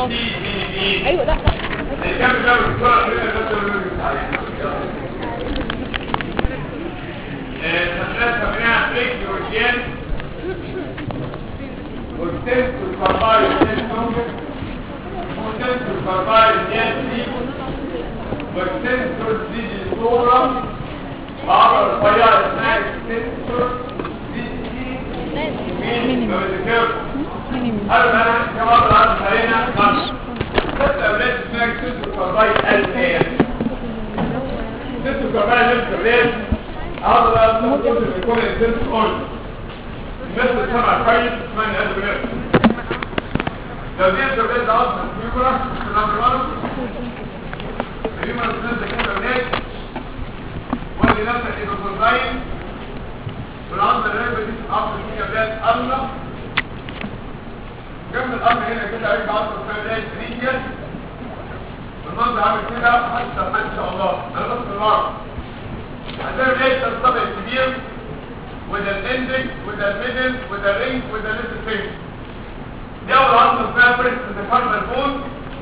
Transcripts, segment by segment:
دي دي ايوه لا لا الكام ده بسرعه كده بس اللي ثلاثة منها فيك يورجين والتنس والكرباي والتنس والتنس والكرباي الجنسي والتنس والديجي صورة بعض الرفيعة اسمها التنس ديجي مين لو ذكرت هذا انا كمان العرض علينا خمس ست اولاد اسمها التنس والكرباي الان التنس والكرباي الان هذا المفروض يكون الانسان قول الناس سمع كويس اسمعني هذا بنات لو دي انت بقيت اصلا فيبرا نمبر 1 فيبرا بنات كده بنات ودي نفسك ايبوكوزاين والعضله الرابه دي عضله فيها بلاد الله جنب الارض هنا كده هيبقى عضله اسمها بلاد ريجيا والمنظر عامل كده حتى ما شاء الله انا بس النار عندنا ليس الطبع الكبير وده الاندكس وده الميدل وده الرينج وده الليتل فينج دي اول عظمه اسمها بريست متكرر بون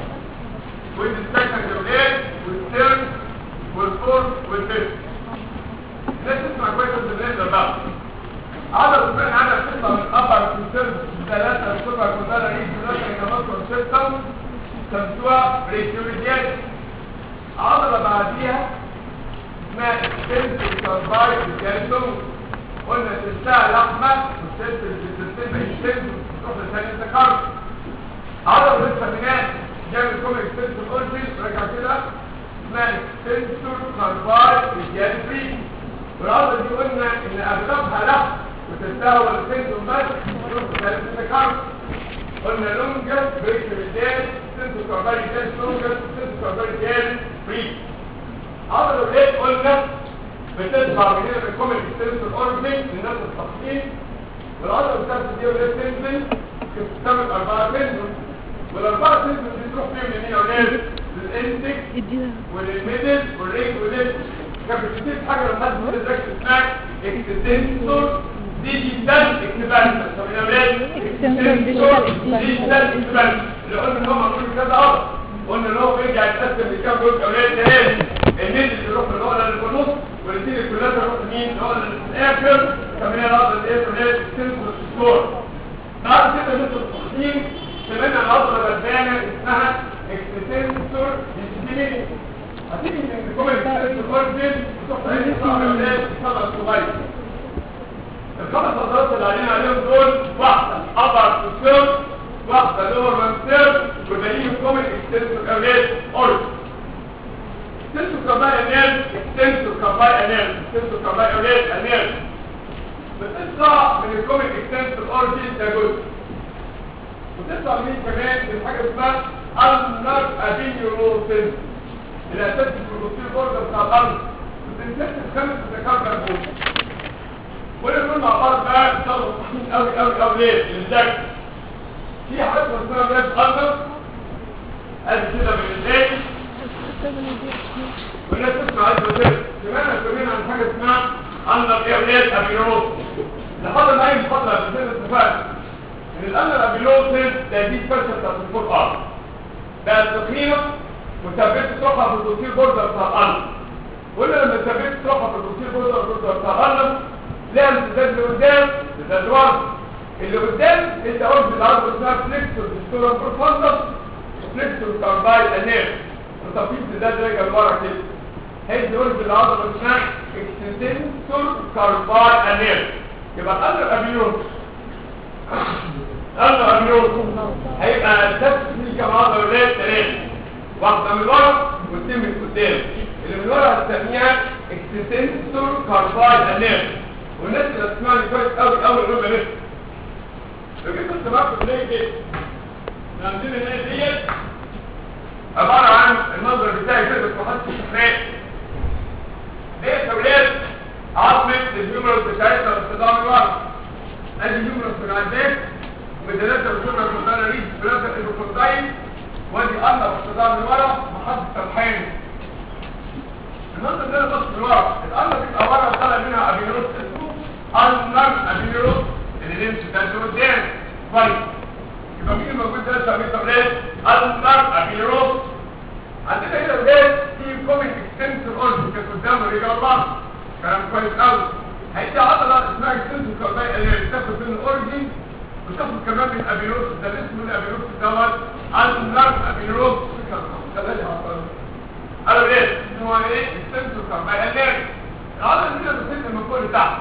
ودي السكند اولاد والثيرد والفورث والفيفث الناس تسمع كويس بالنسبه بقى عدد الفرق عدد ستة من أربع كونسيرت ثلاثة السبع كونسيرت ريج ثلاثة كمان ستة سمسوها ريتيوريجيات عضلة بعديها اسمها اكستنسيف سرفايف الكالسيوم قلنا تلتها لحمة والسلسل بتلتها اكستنسيف تروح لثاني التكرر عضلة الفيتامينات جاب لكم اكستنسيف اورجين رجع كده اسمها اكستنسيف سرفايف الكالسيوم والعضلة دي قلنا ان اغلبها لحم وتلتها والسلسل بس تروح لثاني التكرر قلنا لونجس بريك بالدال سنسو كارباري دال لونجس سنسو كارباري دال بريك عضلة الريد قلنا بتطلع من هنا من كومن اكستنسور اوربيت للناس التخطيط والعضلة بتاعت دي ولاد تنزل بتستمر أربعة تنزل والأربعة تنزل دي تروح فيهم لمين يا ولاد؟ للإنتك اديها وللميدل والرينج والليفت كانت بتديك حاجة لما حد بيقول لك اسمها اكستنسور ديجيتال اكسبانشن طب يا ولاد Extensor digital expansion. ديجيتال اكسبانشن اللي قلنا ان هو معمول كذا عضله قلنا ان هو بيرجع يتقسم لكام جزء يا ولاد تاني الميدل يروح للعقله اللي في النص والاثنين الثلاثه يروح لمين؟ العقله اللي في الاخر كمان العضله اللي هي ولاد السنسور سكور بعد كده ندخل التقسيم سمعنا العضله غلبانه اسمها اكستنسور ديجيتال هتيجي من كل الاكستنسور اورجن تروح تعمل صعب يا ولاد صدر صغير الخمس عضلات اللي علينا عليهم دول واحدة أبر سيرف واحدة لور وان سيرف والباقيين كومن اكستنسور اولاد اورج اكستنسور كاباي انيل اكستنسور كاباي انيل اكستنسور كاباي اولاد انيل بتطلع من الكومن اكستنسور اورجن ده جزء وتطلع من كمان من حاجة اسمها النر ابينيوروسيس الاساس في البروتين بوردر بتاع الارض بتنتهي الخمس تكرر بوردر كل دول مع بعض بقى بيشتغلوا صحيحين قوي قوي قوي ليه؟ للذكر في حاجه اسمها ناس اندر ادي كده من الليل والناس تسمع عايز وزير كمان كمان عن حاجه اسمها اندر ايه ولاد ابيروس لحد ما اي محاضره بزيادة اتفقنا ان الاندر ابيروس ده دي فرشه بتاعت الفوق ارض ده التقييم وثبت تروحها في الدكتور بوردر بتاع الارض ولا لما ثبت تروحها في الدكتور بوردر بتاع الارض لا الامتداد اللي قدام ده الورد اللي قدام انت قلت العرض اسمها فليكسور ديستورا بروفاندس وفليكسور كارباي انير وتفيد ده درجه لورا كده هي دي قلت العضله اسمها اكستنسور كارباي انير يبقى الامر ابيون الامر ابيون هيبقى نفس في كم عضله ولاد ثلاثه واحده من ورا واثنين من قدام اللي من ورا هنسميها اكستنسور كارباي انير والناس اللي تسمعني كويس قوي قوي الربع لسه لو جيت كنت باخد ليه كده احنا عندنا هنا ديت عباره عن المنظر بتاعي كده بس ما حدش يشوفناه ديت اولاد عظمه الهيومرس بتاعتنا باستخدام الورق ادي الهيومرس من عندك وثلاثه الهيومرس بتاعنا ريد ثلاثه الايبوكونداين وادي الله باستخدام الورق محط سبحان المنظر ده بص الورق الارض بتبقى ورا طالع منها ابيروس اسمه انر ابيروس اللي بيمشي ده قدام كويس يبقى مين موجود ده سبب طبلات النر ابيروس عندنا هنا ولاد في كومن اكستنسور اورجن كانت قدام الرجال الله كلام كويس قوي هيدي عضله اسمها اكستنسور كارباي اللي بتاخد من الاورجن وتاخد كمان من الابيروس ده اسمه الابيروس دوت النر ابيروس قالوا ايه هو ايه اكستنسور كارباي اللي العضله دي بتنزل من فوق لتحت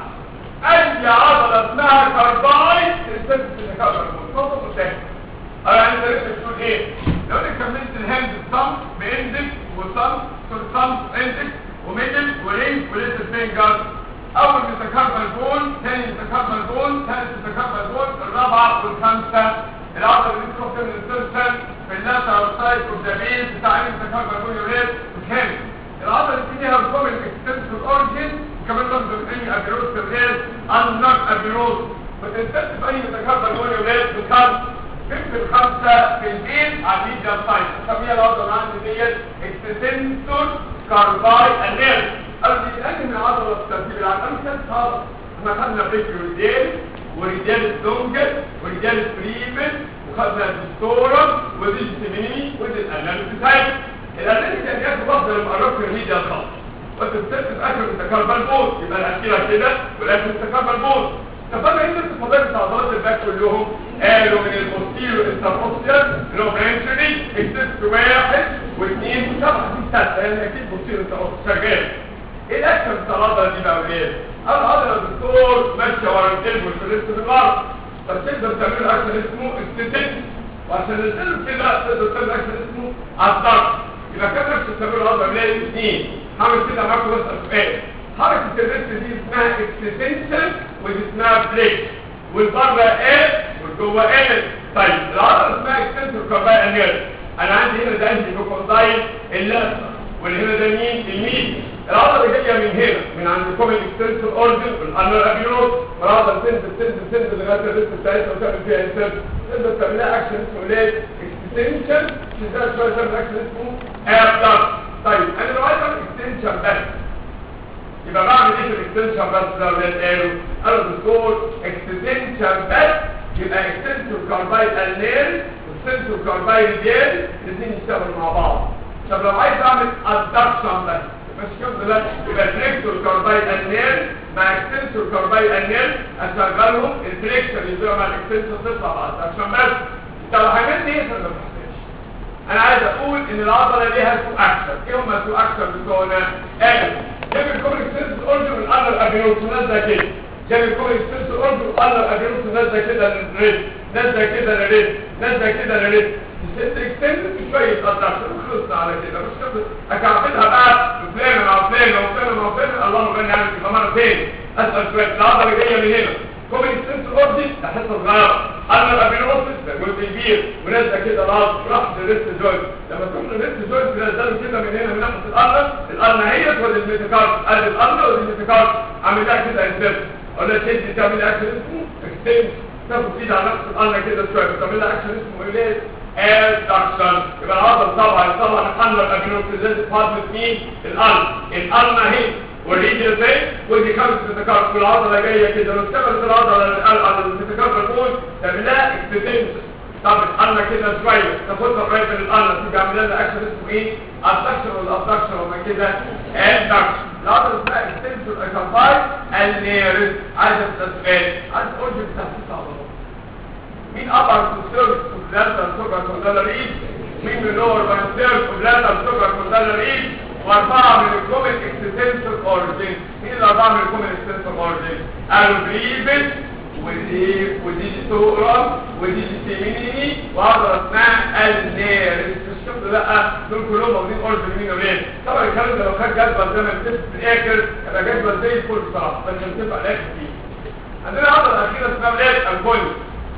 اي عضله اسمها كارباي تنزل في الكارباي فوق وتحت انا انت لسه بتقول ايه لو انت كملت الهاند صم باندكس وصم صم اندكس وميدل ورينج وليتل فينجر اول متكربل بون ثاني متكربل بون ثالث متكربل بون الرابعه والخامسه العضله اللي بتروح من السيرسل في اللاترال سايد اوف ذا بيز بتاع المتكربل بون يوريت وكامل العضله اللي فيها الكومن اكستنسور اورجن وكمان برضه بنسمي ابيروس الريل النار ابيروس بتنتج في اي متكربل بون يوريت وكامل في الخمسة في البيت على الميديا سايت نسميها العضلة اللي عندي ديت اكستنسور كارباي انير قالوا دي لأن من عضلة الترتيب العام قالوا كانت عضلة احنا خدنا بريك رجال ورجال الدونجل ورجال الفريمن وخدنا الدستورة ودي السميني ودي الأنان بتاعي الأنان كان ياخد واحدة لما قربت الميديا الخاص وتبتدي في آخر التكربل بوت يبقى الأخيرة كده والآخر التكربل بوت طب انا ايه فضلت عضلات الباك كلهم قالوا من البوستيرو انتربوستير اللي هو برانشري اكتبت واحد واثنين وسبعه دي سته يعني اكيد بوستيرو انتربوستير شغال ايه الاكشن بتاع العضله دي بقى وليه؟ العضله الدكتور ماشيه ورا القلب والفلس من الارض فتقدر تعمل اكشن اسمه استنتين وعشان القلب كده تقدر تعمل اكشن اسمه الضغط يبقى كان نفس تعمل العضله وليه اثنين هعمل كده معاكم بس اسئله حركة الريست دي اسمها اكستنشن ودي اسمها بريك والبره ايه والجوه ايه طيب العضله اسمها اكستنشن كارباي انير انا عندي هنا ده عندي كوكوندايل اللاسه واللي هنا ده مين الميد العضله جايه من هنا من عند كومن اكستنشن اورجن والانر ابيروس والعضله تنزل تنزل تنزل لغايه الريست بتاعتها وتعمل فيها انسيرت تقدر تعمل لها اكشن اسمه ايه اكستنشن تقدر شويه تعمل اكشن اسمه ابدر طيب انا لو عايز اعمل اكستنشن بس يبقى بعمل ايه في الاكستنشن بس لو ده قالوا قالوا الدكتور اكستنشن بس يبقى اكستنشن كاربايد النير واكستنشن كاربايد ديل الاثنين يشتغلوا مع بعض طب لو عايز اعمل ادكشن بس مش كده لا يبقى تريكتور كاربايد النير مع اكستنشن كاربايد النير اشغلهم التريكشن يبقى مع الاكستنشن تطلع مع الادكشن بس طب حاجات دي ايه انا عايز اقول ان العضله ليها تو اكشن ايه هم التو اكشن بتوعنا قالوا جاب الكومن اكستنس اورجن والانر ابيروس نازله كده جاب الكومن اكستنس اورجن والانر ابيروس نازله كده للريد نازله كده للريد نازله كده للريد الست اكستنس شويه ادكشن وخلصنا على كده مش كده اكعبلها بقى بفلان مع فلان وفلان مع فلان اللهم بارك يعني يبقى مره تاني اسال شويه العضله جايه من هنا كومن اكستنس اورجن حته صغيره انر ابيروس جزء كبير ونازله كده راس راح للريست جوينت لما تروح للريست جوينت تنزله كده من هنا من ناحيه الارض الارض هي ولا الميتاكارد قال الارض ولا الميتاكارد عامل لها كده انسيرت ولا تشد تعمل اكشن اسمه اكستنس تاخد كده على نفس الارض كده شويه تعمل لها اكشن اسمه ايه ادكشن يبقى العضله طبعا طبعا الانر ابيروس لازم تفاضل مين الارض الارض اهي والريجن ازاي ودي خمس متكرر والعضله جايه كده لو اشتغلت العضله على المتكرر دول تعمل لها اكستنس طب القلنا كده شويه تاخدها قريب من القلنا تيجي عامل لنا اكشن اسمه ايه ادكشن ولا ادكشن وما كده ادكشن العضله اسمها اكستنسور اكافاي النيرس عايز التسويق عايز اقول لك تحسيس عضلات مين ابر سيرف بلاتر سوبر كوندالريد مين من لور سيرف بلاتر سوبر كوندالريد واربعه من الكومن اكستنسور اورجين مين الاربعه من الكومن اكستنسور اورجين البريفت ودي ودي صورة ودي سيميني وعضلة اسمها النيرس مش شفت لا دول كلهم موجودين اورج يمين ومين طبعا الكلام ده لو خد جدول زي ما كتبت في الاخر هيبقى جدول زي الفل بصراحه بس مش هتبقى الاخر فيه عندنا عضله اخيره اسمها بلاد الكوني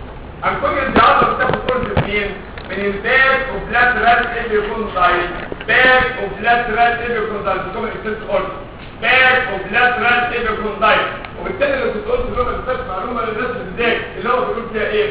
الكوني دي عضله بتاخد اورج منين من الباك وبلاترال اللي يكون ضعيف باك وبلاترال اللي يكون ضعيف بتكون اكسس اورج باك وبلاترال اللي يكون ضعيف وبالتالي لو كنت قلت لهم الفاس معلومه للناس ازاي اللي هو بيقول فيها ايه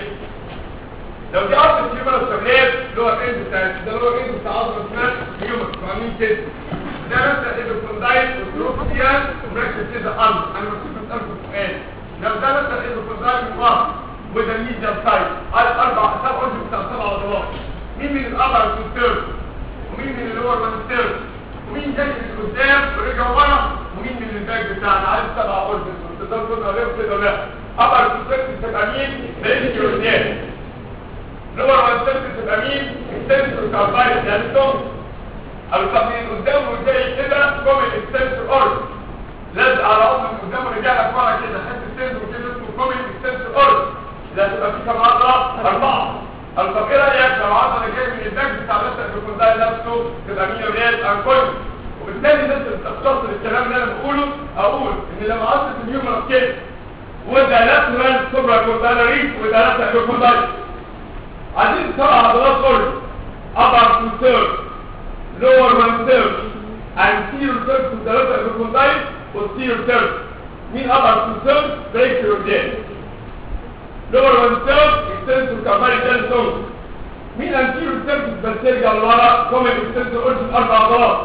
لو دي عضله الهيومن الشغلات اللي هو الاند بتاع ده اللي هو الاند بتاع عضله اسمها هيومن فاهمين كده ده مثلا ايبوكوندايت وتروح فيها ومركز كده ارض انا مكتوب في الارض سؤال لو ده مثلا ايبوكوندايت واحد وده الميديا سايد على اربع حساب قلت بتاع سبع عضلات مين من الابر والثيرد ومين من اللور والثيرد ومين جاي من قدام ورجع ورا ومين من الباك بتاعنا عايز سبع اورجنز تقدر تقول عليهم كده ولا ابر والثيرد تبقى مين بريدج قدام لور والثيرد تبقى مين السنسور كاربايت دانتون او طب من قدام وجاي كده كومن السنسور اورجن لازق على عضو من قدام ورجع لك ورا كده حته السنسور كده اسمه كومن السنسور اورجن ده تبقى فيه كام عضله اربعه طب ايه رايك لو عضله جايه من الباك بتاع بس الكون ده نفسه تبقى مين ولاد انكوين وبالتالي الناس اللي بتختصر الكلام اللي انا بقوله اقول ان لما عضله الهيومن كده وده لاترال سوبرا كوندالري وده لاترال كوندالري عايزين سبع عضلات اورجن upper two thirds lower one third anterior third to the lateral epicondyle posterior third مين upper two thirds break your dead lower one third extend to cavali ten toes مين anterior third بس ترجع لورا common extend to origin اربع عضلات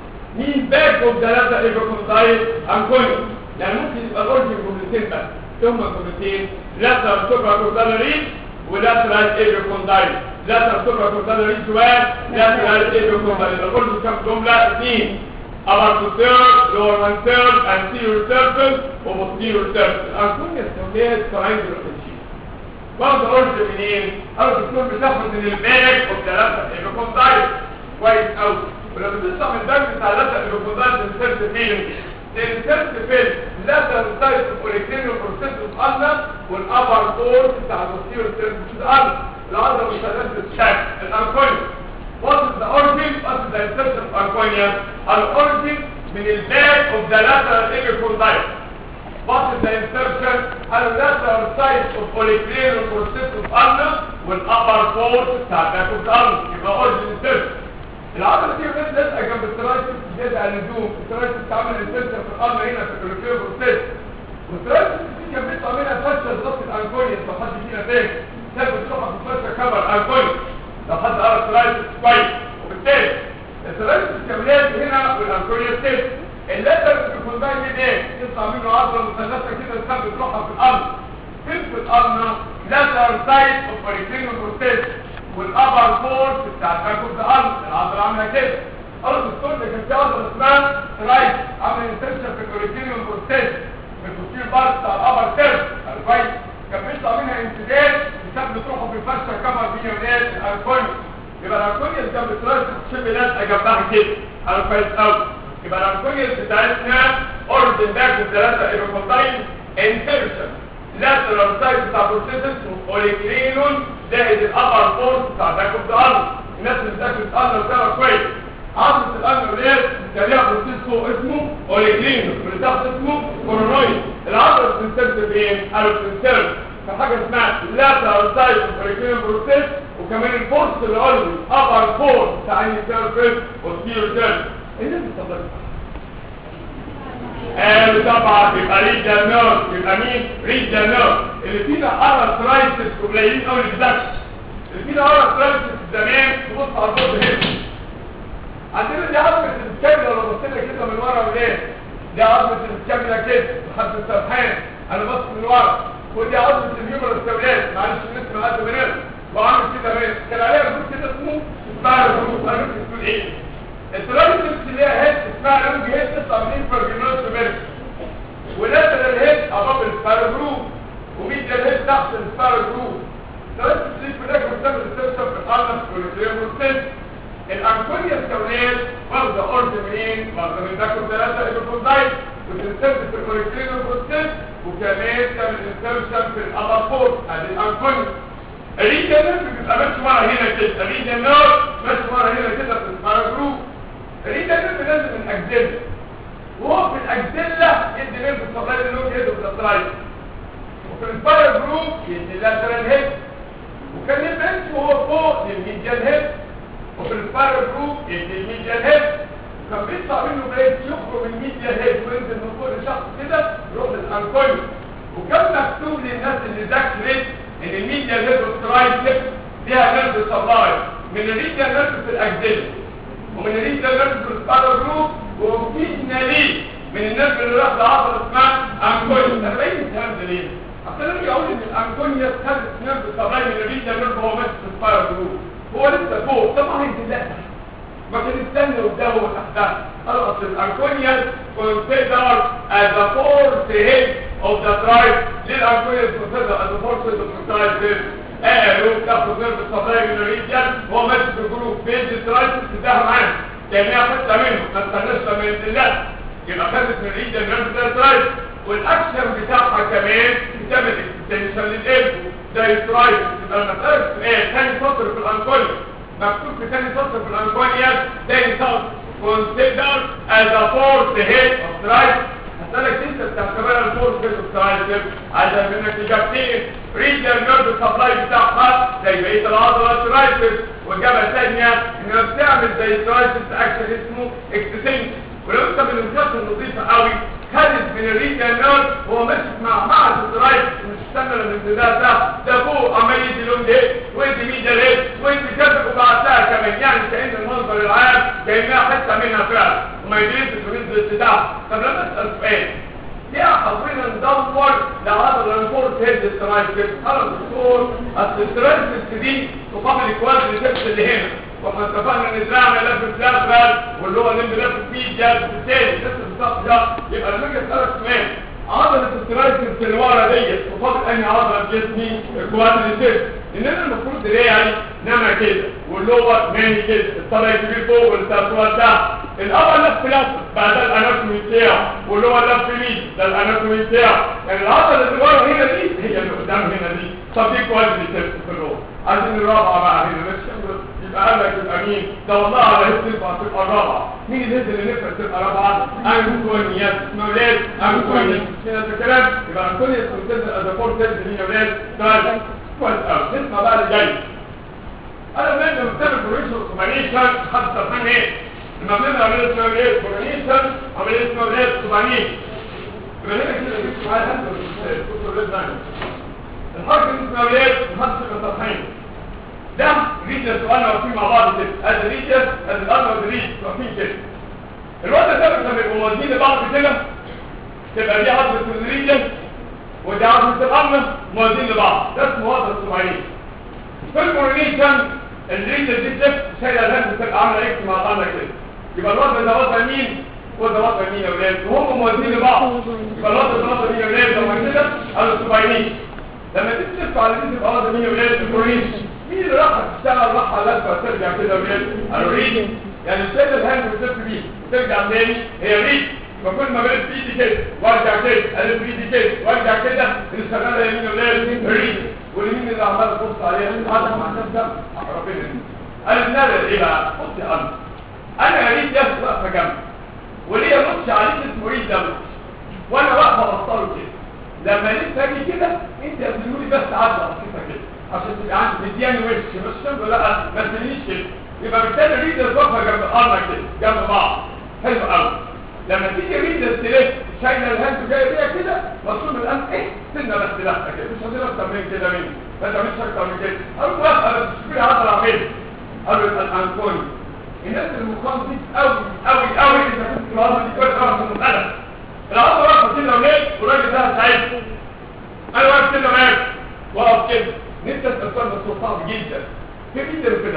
مين back of the lateral epicondyle anconia يعني ممكن يبقى الاورجن جملتين بس ثم جملتين lateral supracondylary ولاترال ايبيكوندايل لاترال سوبرا كوندايل جوان لاترال ايبيكوندايل الأرض كم جملة اثنين upper to third, lower one third, anterior circle وposterior circle أكون يستوليها triangular shape برضه أرض منين؟ أرض تكون بتاخد من الباك وبتلاتة ايبيكوندايل كويس أوي ولما تطلع من الباك بتاع اللاترال ايبيكوندايل تنسرت فين؟ تنسرت فين؟ اللاترال سايد الكوليكتين والبروسيس الألنا والأبر فور بتاع البوستيريور سيرفيس الألنا العضلة مثلث الشكل الأنكونيا What is the origin? What is the insertion of Anconia? Al-origin من الباك of the lateral epicondyle. What is the insertion? Al-lateral side of polyclear process of ulna والupper fourth بتاع back of the ulna. يبقى origin insertion. العضلة دي بس لازقة جنب الترايسس زيادة عن اللزوم. الترايسس تعمل insertion في الulna هنا في الpolyclear process. والترايسس دي كان بيطلع منها فشل ضغط الأنكونيا لو حد فينا فاهم. كانت بتروح في فشل كبر الأنكونيا. لو حد قرا الترايسس كويس وبالتالي الترايسس كاملات هنا والانكوريا ستيت اللاتر بيكون ده من ايه تطلع منه عضله مثلثه كده تثبت روحها في الارض فين في الارض لاتر سايد اوف بريكلين بروسيس والابر فورس بتاع الباك اوف ذا ارض العضله عامله كده ارض الصوت كان في عضله اسمها ترايس عامل انسرشن في البريكلين بروسيس في البوستير بارت بتاع الابر سيرف كويس كان بيطلع منها امتداد بسبب تروحوا في الفرشه كفر بين ولاد الاركونيا يبقى الاركونيا جنب التراس شبه لازقه جنبها كده على كويس قوي يبقى الاركونيا بتاعتنا اورجن باك الثلاثه ايروكونداين انسرشن لاترال سايد بتاع بروسيسس اوليكلينون زائد الابر فورس بتاع باك اوف ذا ارم الناس اللي بتاكل الارم بتاعها كويس عضلة الارم ولاد كان ليها بروسيس فوق اسمه اوليكلينون واللي تحت اسمه كورونويد العضله بتنسرت فين؟ قالوا بتنسرت فحاجة اسمها lateral side of peritoneal process وكمان الفورس اللي قلبي upper force بتاع السيرفيس posterior surface الناس بتطبق قالوا طبعا يبقى ريد نيرف يبقى مين؟ ريد نيرف اللي فينا ارى ترايسس قليلين قوي الدكش اللي فينا ارى ترايسس زمان تبص على الفوق هنا عندنا دي عظمة الكاملة لو بصينا كده من ورا ولاد دي عظمة الكاملة كده لحد السرحان انا بص من ورا ودي عضلة الهيومر السولات معلش الناس ما قد بنام وعامل كده ماشي كان عليها جروب كده اسمه اسمها جروب انا مش بتقول ايه التراجل اللي هي هيد اسمها لونج هيد تطلع من فرجنوس سوبرس ولاترال هيد اباب السبارو جروب وميديال هيد تحت السبارو جروب ثلاث سليب في الاخر بتعمل السيستم في الارنب والكليموسيس الانكونيا السولات واخده اورد منين؟ واخده من باكو ثلاثه ايبوكوندايت وتنسبت في الكوليكترين بروسيس وكمان تعمل انسرشن في الابر فورس ادي الانكونيا الريجا نيرف بيبقى ماشي ورا هنا كده الريجا نيرف ماشي ورا هنا كده في الباراجروف الريجا نيرف نازل من الاجزله وهو في الاجزله يدي نيرف الصغير اللي هو يده بالترايس وفي الباراجروف يدي لاترال هيد وكان يبنش وهو فوق للميديال هيد وفي الباراجروف يدي الميديال هيد كان بيطلع منه بريد يخرج من الميديا هيد وينزل من فوق لشخص كده يروح للانكويل وكان مكتوب للناس اللي ذاكرت ان الميديا هيد والترايسب ليها نيرف سبلاي من الميديا نيرف في الاجزله ومن الميديا نيرف في السبارا جروب وفيجنالي من النيرف اللي راح لعضله اسمها انكويل انا باين الكلام ده ليه؟ اصل انا اقول ان الانكويل خدت نيرف سبلاي من الميديا نيرف وهو ماشي في السبارا جروب هو لسه فوق طب ما هينزل لا ما كان يستنى قدامه وتحتها قال اصل الاركونيال consider as a fourth head of the tribe ليه الاركونيال consider as a fourth head of the tribe قالوا تاخد نيرف السبلاي من الريجن هو ماشي في جروب بيج الترايب تديها معاه كانها حته منه ما استناش لما ينزل لها يبقى خدت من الريجن نيرف الترايب والاكشن بتاعها كمان بتعمل اكستنشن للقلب زي الترايب يبقى المساله ايه ثاني سطر في الانكوليا مكتوب في ثاني سطر في الانكوليا ثاني سطر consider as a fourth head of tribe هسألك انت بتعتبرها الفورس هيد اوف ترايب عشان منك اجابتين ريد النيرف سبلاي بتاعها زي بقيه العضله الترايسس واجابه ثانيه انها بتعمل زي الترايسس اكشن اسمه اكستنشن ولو انت من الوجهات النظيفه قوي خدت من الريجن نيرف هو ماشي مع مع الترايسس مش استنى لما الانتداب ده ده فوق عمال يدي لون ده ويدي ميديا ليد ويدي كذا وبعدها كمان يعني كان المنظر العام كانها حته منها فعلا وما يدريش الريد بتاعها طب لما اسال سؤال ليه حاولنا ندور لعضله الفورس هيد الترايسس قال الدكتور اصل الترايسس دي تقابل الكوادريسبس اللي هنا واحنا اتفقنا ان دراعنا لف لاترال واللي هو اللي لف ميديا بالتالي لسه بالظبط ده يبقى لما اجي اسالك سؤال عضله الترايسس اللي ورا ديت تقابل انهي عضله في جسمي الكوادريسبس اننا المفروض دراعي نما كده واللي هو ماني كده الطلع كبير فوق والترسوات ده الاول لف لف بعد الاناتومي بتاعه واللي هو لف مين ده الاناتومي بتاعه يعني العضله اللي ورا هنا دي هي اللي قدام هنا دي طب دي كوادريسبس في الروح عايزين الرابعه بقى هنا مش يبقى قال لك يبقى مين ده والله على هيك تبقى تبقى الرابعه مين اللي نزل اللي نفسك تبقى رابعه انا كوينيات اسمه ولاد انا كوينيات هنا الكلام يبقى كل الكونسيبت از فور سيلز هنا ولاد طيب كويس قوي نسمع بقى اللي جاي انا بنبدا بكتاب البروفيشنال كومبانيشن حتى فهم ايه لما بنبدا عمليه اسمها ايه كومبانيشن عمليه اسمها ايه كومبانيشن يبقى هنا كده بنكتب على هذا الحرف اسمها ايه محدش الصفحين ده ريجس وانا واقفين مع بعض كده ادي ريجس ادي الانا ودي ريجس واقفين كده الوقت ده لما يبقوا موازين لبعض كده تبقى دي عضله الريجس ودي عضله الامن موازين لبعض ده اسمه وضع السمعين في الكورونيشن الريجس دي تلف شايله الهند بتبقى عامله اكس مع الامن كده يبقى الوضع ده وضع مين وده وضع مين يا ولاد وهم موازين لبعض يبقى الوضع ده وضع مين يا ولاد لما كده قالوا السمعين لما تيجي تلف على دي تبقى وضع مين يا ولاد الكورونيشن مين اللي راح تشتغل راح على لفه ترجع كده ولاد قالوا ريد يعني الشيء الهند بتلف بيه وترجع تاني هي ريد فكل ما بقت بايدي كده وارجع كده الف بايدي كده وارجع كده اللي شغاله يمين ولاد ريد واليمين اللي عمال تبص عليها قاعده مع نفسها ربنا قالت لا ايه بقى بص يا قلبي انا ريد ياخد واقفه جنبي وليا نص عليك اسمه ريد ده وانا واقفه بطله كده لما لسه اجي كده انت هتقولي بس عدى بسيطه كده عشان تبقى عندي مدياني وش مش تقول لا ما تنيش كده يبقى بالتالي ريدرز واقفه جنب الارض كده جنب بعض حلو قوي لما تيجي ريدرز تلف شايله الهاند جايه بيها كده مطلوب الان ايه سنه بس لفه كده مش هتقدر اكتر من كده مني فانت مش اكتر من كده قالوا واقفه بس تشوفي عضله فين قالوا الانكوني الناس المقام دي قوي قوي قوي اذا كنت العضله دي كويس قوي في المساله العضله واقفه كده وليه والراجل ده سعيد انا واقف كده معاك واقف كده نفسك تختار بس صعب جدا في ميديا كده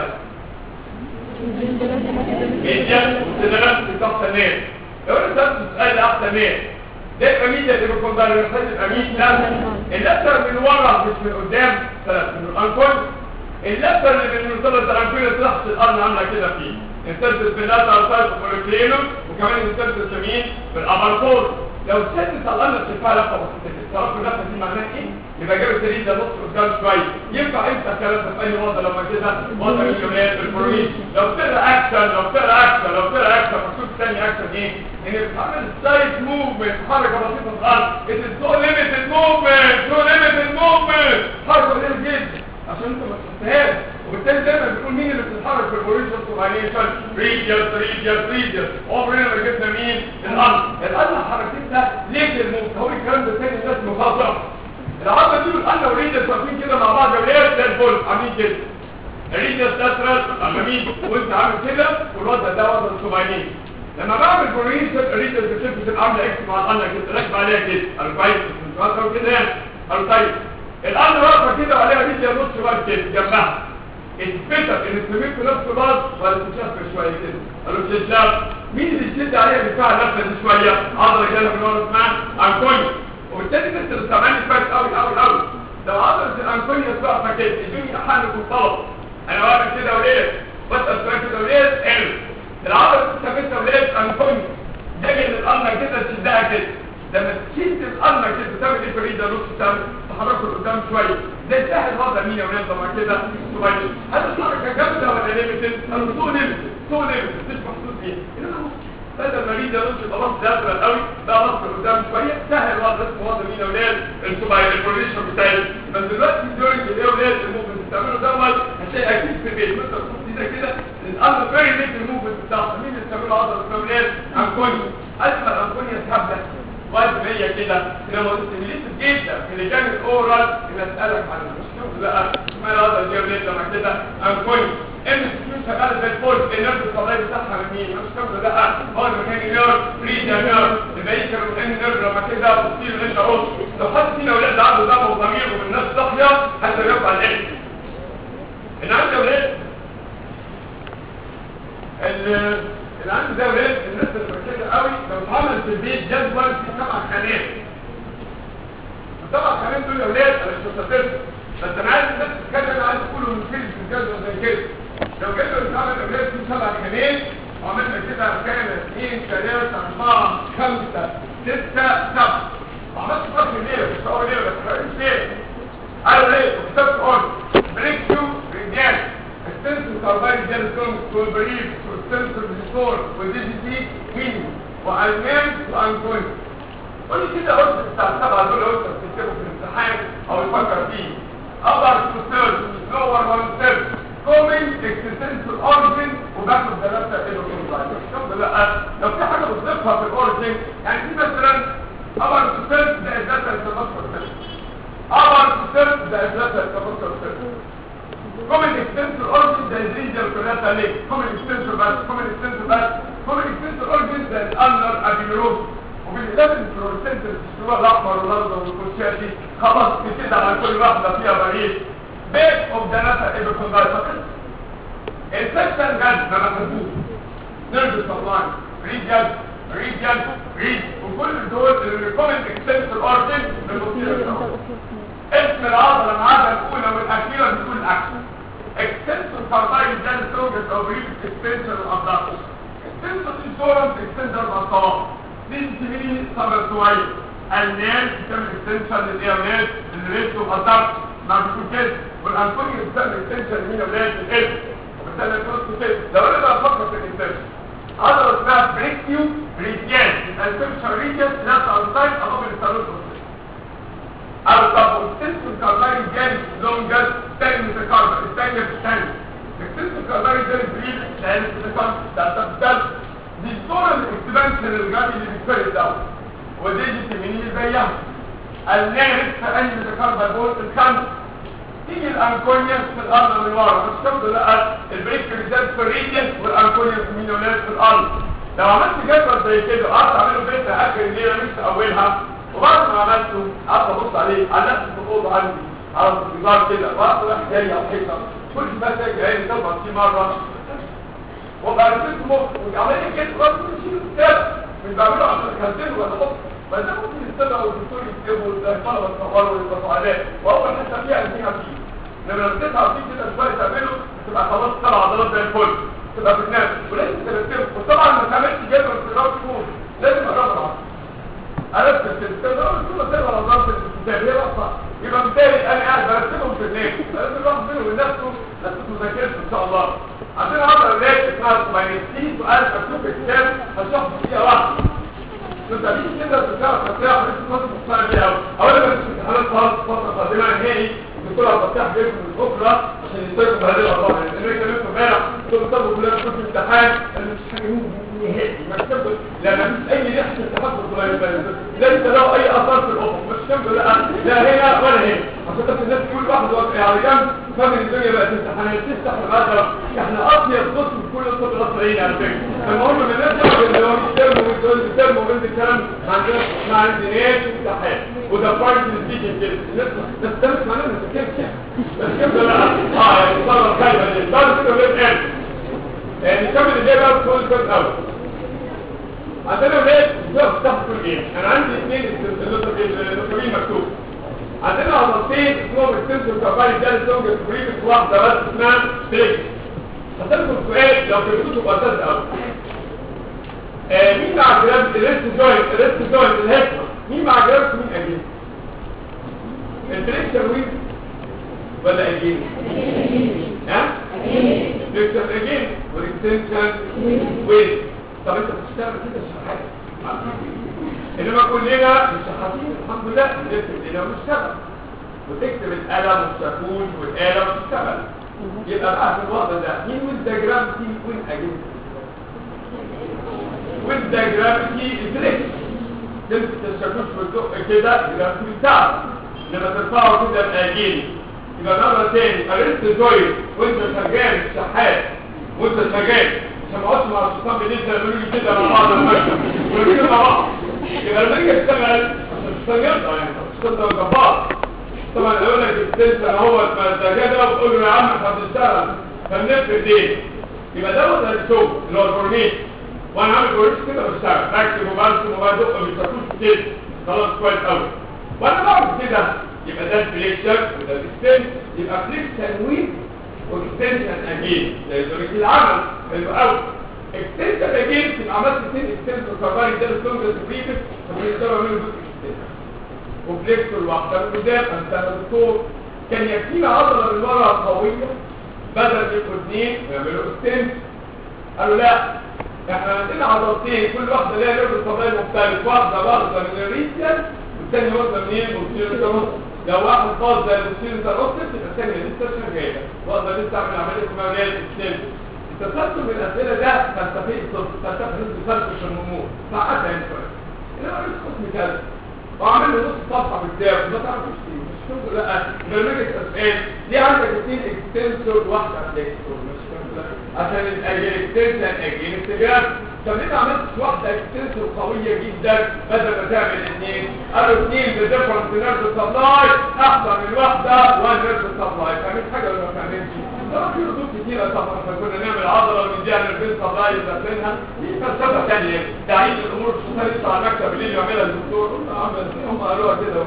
ميديا وتدرس في تحت الناس لو انت تسال احسن مين ده يبقى ميديا اللي بيكون ده اللي يبقى ميديا اللتر من ورا مش من قدام ثلاث من الانكول اللتر اللي من منطقه الانكول تحت الارض عامله كده فيه انترسس باللاتر سايد فوليكلينوم وكمان انترسس يمين بالابر فور لو سدت على الارض ترفع لفه بسيطه كده تعرف اللفه دي معناها ايه يبقى جاب السرير ده نص قدام شويه ينفع انت الكلام ده في اي وضع لما كده وضع الجملات بالبروميس لو طلع اكشن لو طلع اكشن لو طلع اكشن مكتوب ثاني اكشن ايه ان بتعمل سايد موفمنت حركه بسيطه في الارض ات سو ليميتد موفمنت سو ليميتد موفمنت حركه قليله جدا عشان انت ما تشوفهاش وبالتالي دايما بنقول مين اللي بتتحرك في البروميس سوبرانيشن ريجيوس ريجيوس ريجيوس عمرنا ما جبنا مين الارض الارض حركتها ليه الموت هو الكلام ده تاني الناس مخاطره العضله دي والقلة وريدس واقفين كده مع بعض جميل زي الفل عاملين كده الريدس تسرل امامين وانت عامل كده والوضع ده وضع السبعينين لما بعمل بريس الريدس بتشوف بتبقى عامله اكس مع القلة كده راكب عليها كده قالوا كويس مش واقفه كده يعني قالوا طيب القلة واقفه كده وعليها ريدس نص واقف كده جنبها اتفتح ان السمير في نفسه بعض ولا تشف شويه كده قالوا تشف مين اللي يشد عليها بيدفع نفسه دي شويه عضله كده من ورا اسمها انكونيا وبالتالي الناس اللي سامعاني كويس قوي قوي قوي لو عضله الانكونيا واقفه كده الدنيا حنك وطلب انا واقف كده وليه بسال سؤال كده وليه قال العضله بتثبتها وليه انكونيا تجي القلمه كده تشدها كده لما تشد القلمه كده تعمل ايه فريده نص تعمل تحركه لقدام شويه ده سهل الوضع مين يا ولاد طبعا كده صغير هذا الحركه جامده ولا ليميتد انا سو ليميتد سو ليميتد مش محسوس بيها انما هذا المريض ده نص يبقى نص ازرق قوي ده نص لقدام شويه سهل الوضع اسمه وضع مين يا ولاد الصغير البوزيشن بتاعي بس دلوقتي دوري ايه يا ولاد الموفمنت بتعمله دوت هتلاقي اكيد في البيت وانت تبص كده كده الامر فيري ليت الموفمنت بتاعته مين اللي بتعمله عضله اسمها ولاد انكونيا اسمها انكونيا ثابته وقت ما هي كده لما تستميليت جدا في لجان الاورال ان اسالك عن المشروع بقى ما هذا الجبليت لما كده انكوني ان السكيوت شغاله زي الفل النيرف الطبيعي بتاعها من مين مش كده بقى هو المكان نيرف ريجا نيرف الباقي كانوا مكان نيرف لما كده بتصير انت اهو لو حد فينا اولاد عنده دم وضمير والناس صاحيه حتى يرفع العلم ان عندي اولاد اللي عنده ده ولاد الناس اللي مركزه قوي لو اتعمل في البيت جدول في سبع خانات السبع خانات دول يا ولاد انا مش مستفز بس انا عايز الناس تتكلم عايز تقولوا من فين في الجدول زي كده لو جدول اتعمل يا ولاد في سبع خانات وعملنا كده كان اثنين ثلاثة أربعة خمسة ستة سبعة وعملت فرق الليلة مش هقول ليلة بس فرق الليلة قالوا ليه وكتبت قلت بريك تو رجال السنسور كاربايد جال كومس والبريف والسنسور بالصور والدي جي تي مين والمان وانكوين قول لي كده قلت بتاع السبعه دول قلت بتكتبه في الامتحان او يفكر فيه upper to third lower one third coming existential origin وباخد ثلاثه ايه بكون لا لو في حاجه بتضيفها في الاوريجن يعني في مثلا upper to third ده ثلاثه التبصر upper to third ده ثلاثه التبصر كومن اكستنسور اورجن ده الريجن كلها ليه كومن اكستنسور بس كومن اكستنسور بس كومن اكستنسور اورجن ده الانر ابيلوز وبالذات الفلورسنت الشروع الاحمر والاخضر والكوتشيه دي خلاص بتزيد على كل واحده فيها بريد بيت اوف ذا ناتا ايبوكونداي فقط السكشن جد ما بحبوش نيرف سبلاين ريجن ريجن ريج وكل دول الكومن اكستنسور اورجن بالبوستيريور اسم العضله العضله الاولى والاخيره بتكون اكشن extensor cardiac ده السوجس او بريف extension الابداكس extensor insurance extensor الصواب دي تسميه صبر شويه الناس بتعمل extension للايرنات الريست والابداكس ما بيكون كده والانكونيا بتعمل extension لمين اولاد القلب وبالتالي الكروس كده لو انا بقى افكر في الانتنشن عضله اسمها بريكيو ريديان الانتنشن ريديان نفس السايد امام الثالوث او طب السنسور كارباري جاري لونجر تاني متكرر الثانية في الثانية السنسور كارباري جاري بريد لان متكرر ده تبتل دي الصورة الاكسبانشن الغبي اللي بيتفرد ده ودي دي تميني زيها النارس في اي متكرر بقول الخمس تيجي الانكونيا في الارض من ورا مش شرط لا البريك ريزالت في الريديان والانكونيا في المينولات في الارض لو عملت جدول زي كده قعدت اعمله بيت اخر الليله مش اولها وبعد ما عملته قعدت ابص عليه علقت في الاوضه عندي على الجدار كده وقت راح جاي على الحيطه كل ما تاجي عيني تخبط فيه مره وبقى رسمت مخ وعمليه كده برضه بشيل الكتاب مش بعمله عشان اخزنه ولا احط بس ده ممكن يستدعوا والدكتور يكتبوا وده الطلبه يصوروا ويبقوا عليه واول حته فيها فيها فيه لما بتسعى فيه كده شويه تعمله تبقى خلاص سبع عضلات زي الفل تبقى بتنام ولازم ترتبه وطبعا ما تعملش جدول في الراس فوق لازم اقرب عرفت الكتاب كل سنه على ضرب الكتاب هي بقى يبقى بالتالي انا قاعد برتبهم في الليل لازم الواحد منهم لنفسه نفسه مذاكرته ان شاء الله عندنا عضله اولاد اسمها سباينستين سؤال مكتوب في الكتاب هشرح فيها واحده انت ليه كده بتعرف تفتح لسه فتره مختلفه دي قوي اولا بس امتحانات خلاص فتره قادمه نهائي الدكتور عبد الفتاح جاي من بكره عشان يستيقظ هذه الاربعه لان انا كلمته امبارح قلت له طب كلنا كنت في امتحان انا مش حاجه نهائي مكتبه لا ما فيش اي ريحه تحفظ ولا يبان ليس له اي اثر في الافق مش كمل لا لا هنا ولا هنا عشان بس الناس تقول واحد واقع على جنب فمن الدنيا بقى تفتح احنا تفتح الغدر احنا اطيب قسم في كل الطب الاصليين على فكره لما قلنا من الناس اللي هو الترم والدول الترم وبنت الكلام ما عندناش ما عندناش امتحان وده بوينت سبيكنج كده الناس بس ده مش معناه انك تكتب يعني بس كده لا اه يعني صار الكلمه دي صار كده ولاد يعني كمل اللي بقى كل كل اول عندنا ولاد بتاخد تحت كل ايه انا عندي اثنين النوترين مكتوب عندنا عضلتين اسمهم السنسور كابالي ده الزوج الكبريت واحده بس اسمها فليكس هسألكم سؤال لو كنتوا تبقى اساس قوي آه مين مع جرام الريست جوينت الريست جوينت الهيكمة مين مع جرام مين اجين الفليكشن وين ولا اجين ها الفليكشن اجين والاكستنشن وين طب انت بتشتغل كده شحات انما كلنا مش شحاتين الحمد لله بنكتب ايدينا ونشتغل وتكتب القلم والشاكوش والآلة وتشتغل يبقى بقى في الوضع ده مين والدياجرام تي وين اجين والدياجرام تي الفليكس تمسك الشاكوش وتزق كده يبقى في بتاعك لما ترفعه كده الاجين يبقى مرة تاني قررت جويل وانت شغال شحات وانت شغال عشان ما اقعدش مع الشيطان بالليل زي ما بيقولوا لي كده مع بعض المكتب ونقول مع بعض يبقى لما نيجي نشتغل عشان الشيطان يرضى يعني الشيطان ده جبار طبعا يقول لك السلسله اهو انت كده وتقول له يا عم احنا بنشتغل فبنفرد ايه يبقى ده وضع الشغل اللي هو الفورميت وانا عامل فورميت كده بشتغل بكتب وبرسم وبدق ما بيشتغلوش كده خلاص كويس قوي وانا بعمل كده يبقى ده الفليكشن وده الاكستنس يبقى فليكشن وين واكستنشن اجين زي طريقه العمل حلو قوي اكستنشن اجين تبقى عملت اثنين اكستنشن كارباري ده الكونجرس بريفس فبنقدر نعمل له اكستنشن وفليكسور واحده من قدام انت دكتور كان يكفينا عضله من ورا قويه بدل ما يبقوا اثنين ويعملوا اكستنشن قالوا لا احنا عندنا عضلتين كل واحده ليها ليفل طبيعي مختلف واحده واخده من الريتيال والثانيه واخده منين من الريتيال لو واحد خاص زي البوستير انتروستس يبقى الثانيه لسه شغاله واقدر لسه اعمل عمليه اسمها ريال اكستنشن التسلسل من الاسئله ده فلسفي فلسفه نسبه تسلسل في النمو فحتى يعني شويه انما مش قسم كذا واعمل له نص صفحه بالكتاب ما تعرفش ايه مش كده لا برنامج التسعير ليه عندك اثنين اكستنسور واحده فليكسور مش كده عشان الاكستنشن اجين استجاب طب ليه ما عملتش واحده اكستنسور قويه جدا بدل ما تعمل اثنين قالوا اثنين بديفرنس نيرف سبلاي احسن من واحده وان نيرف سبلاي فاهمين حاجه ولا ما فاهمينش طبعا في ردود كتيرة طبعا احنا كنا نعمل عضلة ونديها للبنت سبلاي يستخدمها دي فلسفة ثانية تعيد الامور الشخصية يطلع على المكتب اللي يعملها الدكتور قلنا عمل هم قالوها كده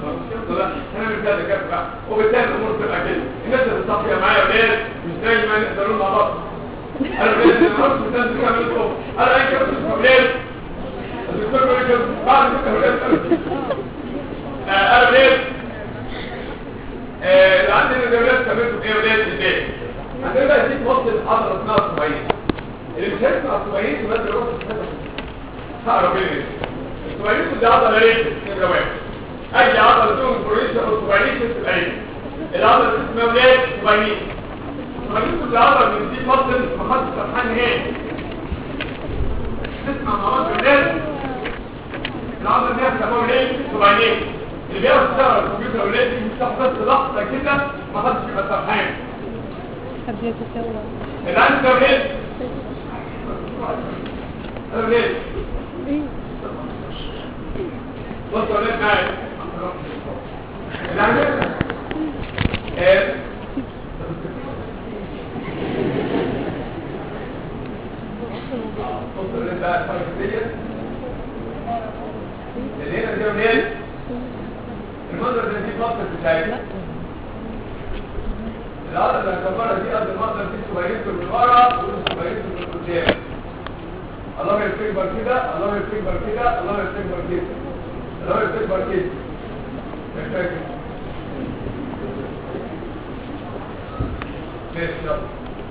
لا هنعمل كده كده بقى وبالتالي الامور تبقى كده الناس اللي صافية معايا ولاد مش دايما يقدروا مع بعض انا بقيت النهارده مش لازم كامل الصبح انا اي كده مش ولاد الدكتور بيقول كده بعد كده ولاد انا ولاد اللي عندنا الجولات كملتوا ايه ولاد البيت عندنا بقى دي توصل الحضرة اسمها الصبعين اللي مش هيسمع الصبعين يبقى ده روح هقرا بيه الصبعين دي عضلة ريت نمرة واحد اي عضلة فيهم برويشن والصبعين تبقى ايه العضلة اللي اسمها ولاد صبعين الصبعين كل عضلة من دي فصل محطة سرحان نهائي تسمع مواد ولاد العضلة دي هتسموها ولاد صبعين اللي بيعرف يشتغل الكمبيوتر ولاد دي مش بس لحظة كده ما حدش يبقى سرحان حبيت تسوى الآن توحيد توحيد بص ولاد معايا الآن ايه بص ولاد بقى الفرق ديت اللي هنا دي ولاد المنظر ده دي فصل بتاعتها العضلة اللي هكبرها دي قد المقدر دي سبايريتو من ورا وسبايريتو من قدام الله يستكبر كده الله يستكبر كده الله يستكبر كده الله يستكبر كده مش فاكر ماشي يلا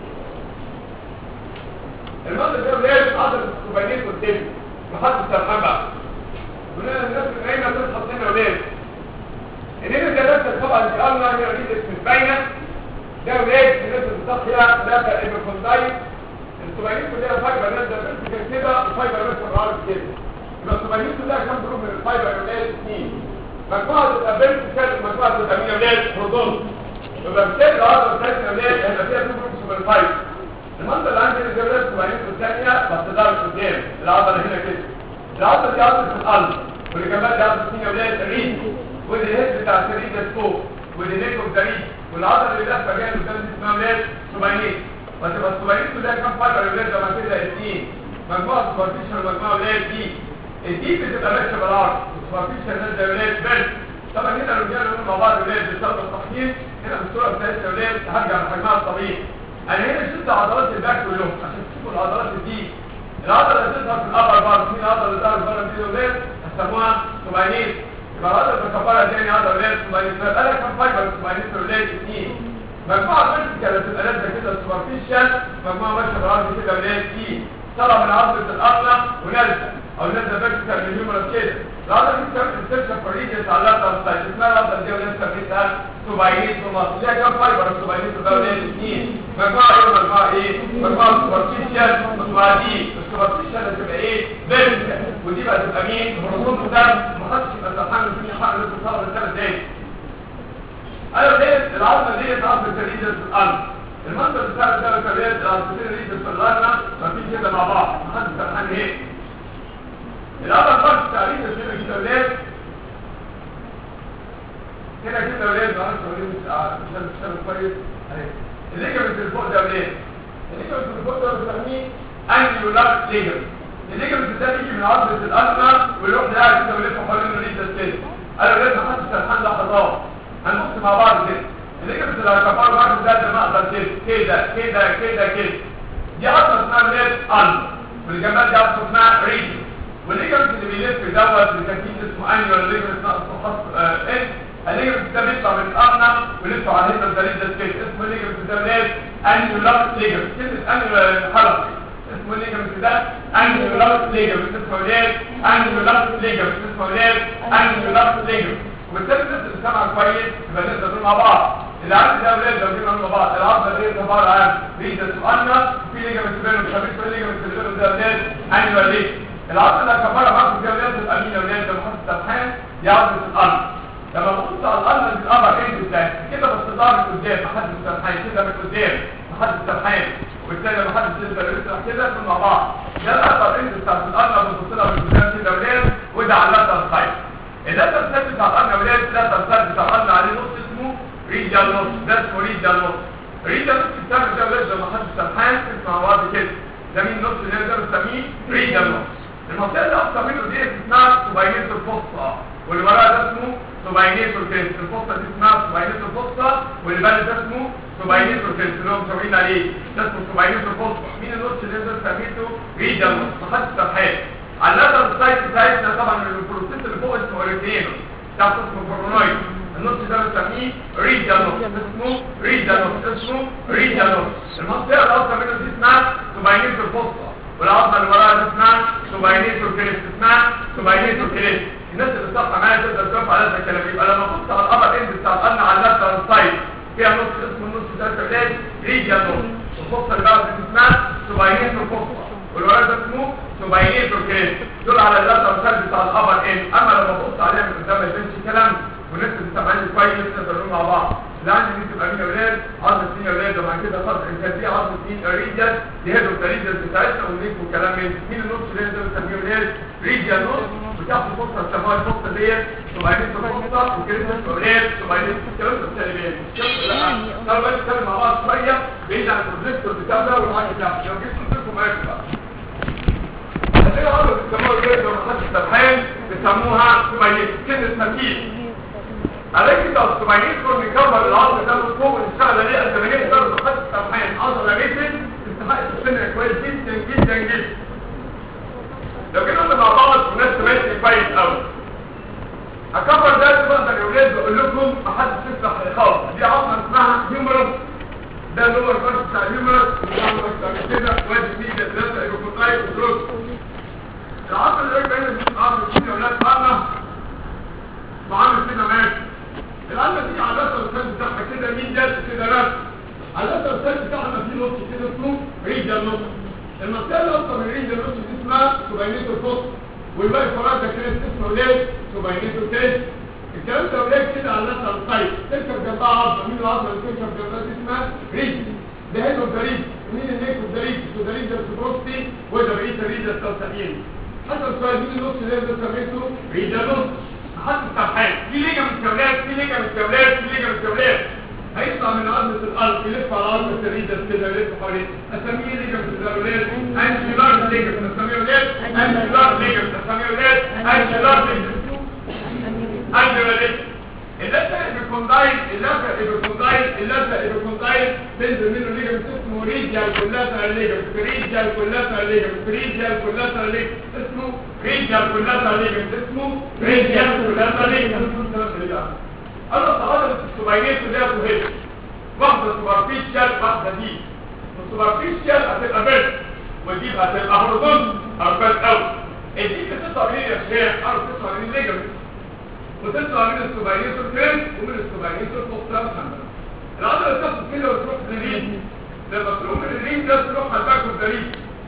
المقدر ده ولاد عضلة السبايريتو قدام محدش سرحان بقى ولنا الناس العينة تصحى لنا ولاد اننا جلسة طبعا دي الله هي ريدة مش باينة ده ولاد الناس الصحية لا تقريبا كوندايت السبعين كلها فايبر ناس ده بس كده وفايبر ناس الرعاية كده يبقى السبعين كلها كام جروب من الفايبر ولاد اثنين مجموعة الابنت كانت مجموعة الامين ولاد بروتون يبقى بالتالي العضله الثانيه اللي هي هيبقى فيها تو جروبس من الفايت المنطقه اللي عندي اللي زي السبعين الثانيه بس ده قدام العضله هنا كده العضله دي عضله القلب واللي كمان دي عضله الثانيه اللي هي الريد ودي الهيد بتاع الريد فوق ودي نيك اوف ذا ريد والعضله اللي لفه جايه قدام دي اسمها ولاد سبعينات وتبقى السبعينات ده كام فايبر يا ولاد لما كده اثنين مجموعه سوبرفيشن ومجموعه ولاد دي الدي بتبقى ماشيه بالعرض السوبرفيشن ده زي ولاد بنت طبعا هنا الرجال يقولوا مع بعض ولاد بسبب التحقيق هنا في الصوره بتاعت ولاد هرجع لحجمها الطبيعي انا هنا شفت عضلات الباك كلهم عشان تشوفوا العضلات دي العضله اللي بتظهر في الابر بار في العضله اللي ظهرت بره دي ولاد هسموها سبعينات يبقى العضله المكبره تاني عضله ولاد سبعينات فيبقى لها كام فايبر سبعينات ولاد اثنين مجموعه فيرتيكال بتبقى لازقه كده سوبرفيشال مجموعه ماشيه بالعرض كده ولاد دي طلع من عضله الارنب ونازله او نازله فيرتيكال من الهيومرس كده العضله دي بتعمل انسكشن فريديس على اللاتر سايد اسمها العضله دي ولاد سميتها سوباينيت في مصر ليها كام فايبر سوباينيت ده ولاد اثنين مجموعه ايه مجموعه ايه مجموعه سوبرفيشال مجموعه دي السوبرفيشال هتبقى ايه فيرتيكال ودي بقى تبقى مين هرمون ده ما حدش يبقى سرحان في حق لازم تصور الثلاث دقايق ايوه ليه العظمه دي عظمه الريدس في القلب المنظر بتاع الثلاث كبيرات العظمتين الريدس في القلب مفيش كده مع بعض محدش سرحان ايه الأول فرق تعريف الشيء كده ولاد كده كده ولاد معرفش ولاد مش عشان تشتغل كويس اهي الليجمنت اللي فوق ده ولاد الليجمنت اللي فوق ده بنسميه انيولار ليجمنت الليجمنت ده بيجي من عضلة الألمة ويروح لاعب كده ويلف حوالين الريدس كده قالوا ولاد محدش سرحان لحظات هنبص مع بعض كده الليجمنت اللي هيكبر بعض ده ده مقدر كده كده كده كده كده دي عضلة اسمها ولاد ألمة والجمال دي عضلة اسمها ريدس والليجمنت اللي بيلف دوت اللي كان فيه اسمه انيوال ليجمنت ناقص خط ان الليجمنت ده بيطلع من الارنب ويلف على هنا الزليل ده كده اسمه الليجمنت ده ولاد انيولار ليجمنت كلمه انيولار حلقي اسمه الليجمنت ده انيولار ليجمنت اسمه ولاد انيولار ليجمنت اسمه ولاد انيولار ليجمنت وبالتالي الناس اللي سامعه كويس يبقى نقدر نقول مع بعض اللي عندي ده ولاد لو جينا مع بعض العضله دي عباره عن ريدس وانيا في ليجمنت بينهم خفيف في ليجمنت اللي بينهم ده ولاد انيولار ليجمنت العضله اللي كبرها معاكم فيها ولاد الامينه ولاد ده محطه السرحان دي عضله القلب لما ببص على القلب دي القمر ايه بتاعي كده بس ظهر من قدام محدش السرحان كده من قدام محدش السرحان وبالتالي لما حد يقدر يسرح كده يكون مع بعض ده الاثر ايه بتاعت القلب بنبص لها من قدام كده ولاد وده على اللاتر سايد اللاتر سايد بتاع القلب ولاد اللاتر سايد بتاع القلب عليه نص اسمه ريجال نص ده اسمه ريجال نص ريجال نص بتاعنا ده ولاد لما حد السرحان اسمع بعض كده ده مين نص اللي ده بنسميه ريجال نص المنطقه اللي اكتر منه دي اسمها سوباينيت الفصة واللي وراها ده اسمه سوباينيت الكريس الفصة دي اسمها سوباينيت الفصة واللي بالي ده اسمه سوباينيت الكريس اللي هم مسويين عليه ده اسمه سوباينيت الفصة مين النص اللي ده سميته ريجال نص محدش سرحان على اللاتر سايت بتاعتنا طبعا البروسيس اللي فوق اسمه اوريتينو تحت اسمه كورونويد النص ده بنسميه ريجال نص اسمه ريجال نص اسمه ريجال نص المنطقه اللي اكتر منه دي اسمها سوباينيت الفصة والعظمه اللي وراها دي اسمها سوباينيتور كريست اسمها سوباينيتور كريست الناس اللي بتصحى معايا تقدر تقف على هذا الكلام يبقى لما تبص على الابر اند بتاع القلب على اللاتر سايد فيها نص اسمه النص ده شغال ريجيا نص الفصه اللي بعد اسمها سوباينيتور فصه والورا ده اسمه سوباينيتور كريست دول على اللاتر سايد بتاع الابر اند اما لما تبص عليها من قدام ما يبانش كلام والناس اللي سامعاني كويس نقدر نقول مع بعض اللي عندي دي تبقى مين يا ولاد عظمه مين يا ولاد وبعد كده خط كان دي عظمه مين ريجيا دي هيدو الريجيا بتاعتنا ونيك وكلام من مين النص اللي ده بنسميه ولاد ريجيا نص بتاخد فرصه تسموها الفرصه ديت وبعدين فرصه وكده ولاد وبعدين الكلام ده بتاعي لا طب بس نتكلم مع بعض شويه بعيد عن البروجيكتور بتاع ده والحاجه بتاعته لو جيت قلت لكم معاكم بقى هتلاقي عضله بيسموها ولاد لما حد سرحان بيسموها سميت كلمه مكيس عليك انت السميت كل نكبر العظم ده من فوق ونشتغل عليه قد ما نقدر نحط سرحان عضله ريتن تستحق السن كويس جدا جدا جدا لو كده قلنا مع بعض وناس سمعتني كويس قوي هكبر ده بقدر يا ولاد بقول لكم محدش يفتح الخاص دي عظمه اسمها هيومرس ده اللور بارت بتاع الهيومرس كده وادي ميديا ثلاثه ايروكوتايب وتروس العظمه اللي قريب هنا دي عظمه كده يا ولاد عظمه وعامل كده ماشي العلمه دي على الاثر الثاني بتاعها كده مين ده كده رسم على الاثر الثاني بتاعها في نص كده اسمه ريجا نص المنطقه اللي اصلا من ريجا نص دي اسمها سوباينيتو فوس والباقي فراغ ده كده اسمه ليه سوباينيتو تيست الكلام ده ولاد كده على اللاتر سايد تركب جنبها عظمه مين العظمه اللي تركب جنبها دي اسمها ريج ده هيد اوف ذا ريج مين النيك اوف ذا ريج تو ذا ريج سبروستي وده بقيه الريج التلتقين حسب سؤال مين النص اللي ده سميته ريج نص حد السرحان في ليجا من الكابلات في ليجا من الكابلات في ليجا من الكابلات هيطلع من عظمة القلب يلف على عظمة الريدس كده يلف حواليه اسميه ليجمنت الزرولات انشيلار ليجمنت اسميه ولاد انشيلار ليجمنت اسميه ولاد انشيلار ليجمنت انشيلار ليجمنت اللفة ايبيكوندايل اللفة ايبيكوندايل اللفة ايبيكوندايل تنزل منه ليجمنت اسمه ريديال كولاترال ليجمنت ريديال كولاترال ليجمنت ريديال كولاترال ليجمنت اسمه ريديال كولاترال ليجمنت اسمه ريديال كولاترال ليجمنت انا صعدت السباينات اللي هي وهي واحده سوبرفيشال واحده دي السوبرفيشال هتبقى بيرد ودي هتبقى هورزون اربات قوي الدي بتطلع من يا شيخ ارض بتطلع من الليجمنت وتطلع من السباينات الفيرد ومن السباينات الفوقتها العضله بتاخد كده وتروح للريد لما تروح من الريد ده تروح على الباك الدريد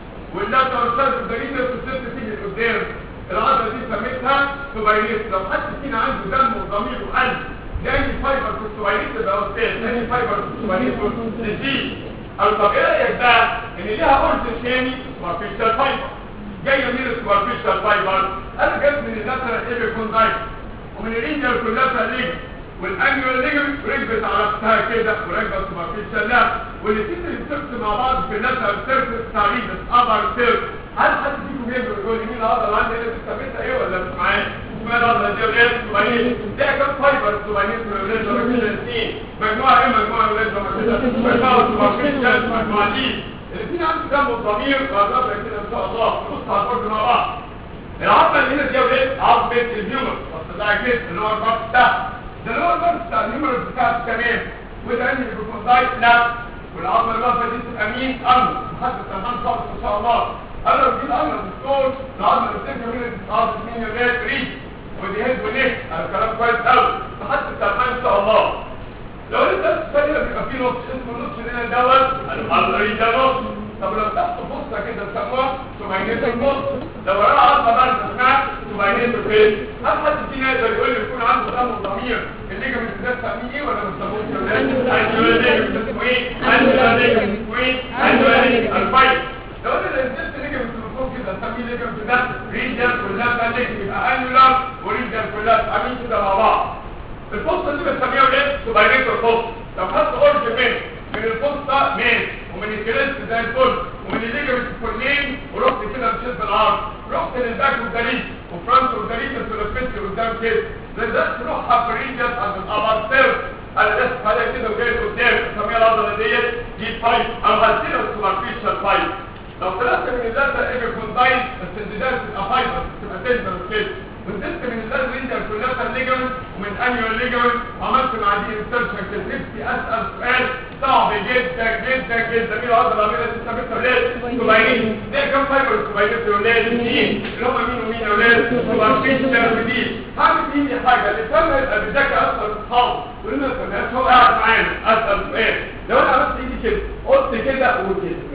واللاتر سايد الدريد ده بتسيب تيجي لقدام العضله دي سميتها سباينات لو حد فينا عنده دم وضمير وقلب لان فايبر في السوبريت تبقى قدام لان فايبر في السوبريت تزيد او طب ايه رايك بقى ان ليها اورجن ثاني سوبرفيشال فايبر جايه من السوبرفيشال فايبر انا جت من اللاترال ايبيكوندايت ومن الرينجر كولاترال ليج والانيوال ليجمنت ركبت على اختها كده وركبت سوبرفيشال لا والاثنين اللي بتركب مع بعض في اللاترال سيرفيس بتاع ريدس ابر سيرفيس هل حد فيكم يقدر يقول لي مين العضله عندي اللي بتثبتها ايه ولا مش معايا؟ اسمها العضله دي ولاد سوبريت ده كام فايبر سوبريت من ولاد لما كده الاثنين مجموعه ايه مجموعه ولاد لما كده مجموعه سوبرفيشال مجموعه دي الاثنين عندهم دم وضمير وهنقرا كده ان شاء الله نبص على البورد مع بعض العظمه اللي هنا دي ولاد عظمه الهيومر بس ده كده اللي هو البارت بتاعها ده اللي هو البارت بتاع الهيومر بتاعته كمان وده انهي بيكون لا والعظمه اللي دي تبقى مين امن محدد كمان خالص ان شاء الله انا لو جيت امر الدكتور العظمه اللي بتنجم من عظمه مين يا ولاد ريد ودي هيد ونيك الكلام كويس قوي محدد كمان ان شاء الله لو انت الثانيه بيبقى فيه نص اسمه النص هنا دوت العضله ده نص طب لو تحت بصه كده بيسموها سوباينيت النص لو وراها عظمه بقى اسمها سوباينيت الفيل هل حد فينا يقدر يقول لي يكون عنده دم وضمير الليجمنت ده بتسميه ايه ولا ما بتسموش يا ولاد؟ انيوال ليجمنت اسمه ايه؟ انيوال ليجمنت اسمه ايه؟ انيوال ليجمنت الفايت لو انا نزلت ليجمنت من فوق كده اسميه ليجمنت ده ريجن كلها ده ليجمنت يبقى انيولار وريجن كلها عاملين كده مع بعض الفصة دي بنسميها ايه؟ سوباينيت الفصة لو خدت اورج من من الفصة مين ومن الكريست زي الفل ومن الليجمنت الفرنين ورحت كده مشيت بالعرض رحت للباك والدريج وفرونت والدريج ولفيت قدام كده نزلت روحها في الريجن عند الابر سيرف انا لسه حاجه كده وجاي قدام اسميها العضله ديت دي فايف او هدينا السوبرفيشال فايف لو طلعت من اللاتر ايبيكوندايل بس الانزداد تبقى فايبر تبقى تنزل كده ونزلت من اللاتر رينجر كلها ليجمنت ومن انيول ليجمنت وعملت مع دي انسرشن كده نفسي اسال سؤال صعب جدا جدا جدا مين العضله اللي دي ثابته ولاد سوباينين ده كام فايبر سوباينين يا ولاد اثنين اللي هم مين ومين يا ولاد سوبرفيشال ودي هعمل دي حاجه اللي فاهمها يبقى بيذاكر اكتر من اصحابه يقول لنا ما فهمهاش هو قاعد معانا اسال سؤال لو انا عملت ايدي كده قلت كده وكده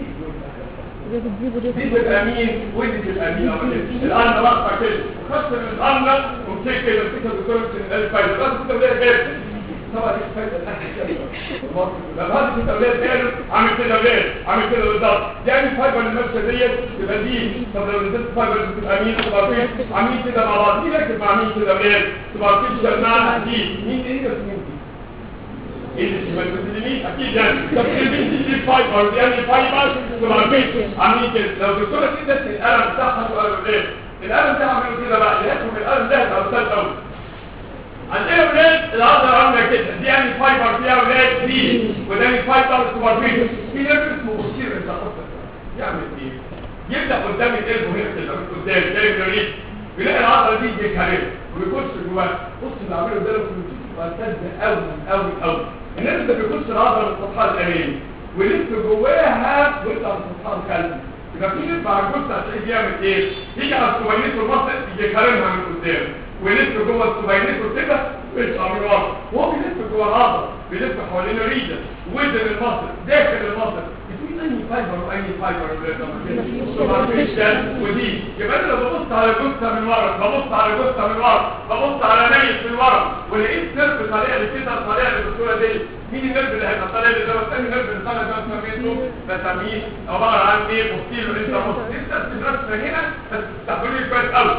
دي تبقى مين ودي تبقى مين الان واقفه كده وخدت من الان ومسكت كده مسكت الدكتور من الفايده بس انت بدأت كده طبعا دي فايده لما هذا انت بدأت كده عامل كده ليه عامل كده بالظبط يعني الفايبر اللي ماشيه ديت تبقى دي طب لو نزلت فايبر تبقى مين تبقى فين عاملين كده مع بعض دي راكب مع مين كده ليه تبقى فين مع دي مين ايه بس مين ايه الشمال اليمين اكيد يعني طب اليمين دي فايبر دي يعني فايبر تبقى فين عاملين كده لو الدكتوره كده القلم بتاعها وقالوا ايه القلم ده عامل كده بقى ياكل القلم ده او سال قوي عندنا ولاد العضله عامله كده دي يعني فايبر فيها ولاد دي وده فايبر سوبر فين في نفس اسمه بوستير انت يعمل ايه يبدا قدام القلب هنا كده قدام زي الجريد بيلاقي العضله دي يجهرها ويخش جواها بص اللي عامله ده لو مرتد قوي قوي قوي الناس اللي بيخش العضله من السطح الامامي ويلف جواها ويطلع من السطح الخلفي يبقى في نسبة على الجثة هتلاقيه بيعمل ايه؟ يجي على السوبرنيت والمصل يجي كارمها من قدام ويلف جوه السوباينيتور كده ويطلع من ورا وهو بيلف جوه العضله بيلف حوالين الريجن وزن المصل داخل المصل بتقول انهي فايبر واي فايبر سوبرفيشال ودي يبقى انا لو ببص على جثه من ورا ببص على جثه من ورا ببص على ميت من ورا ولقيت نيرف طالع لي كده طالع لي بالصوره دي مين النيرف اللي هيبقى طالع لي ده والثاني نيرف اللي طالع ده سميته بسميه عباره عن ايه بوستيرو انت بص انت بتدرس هنا بس تستقبلي كويس قوي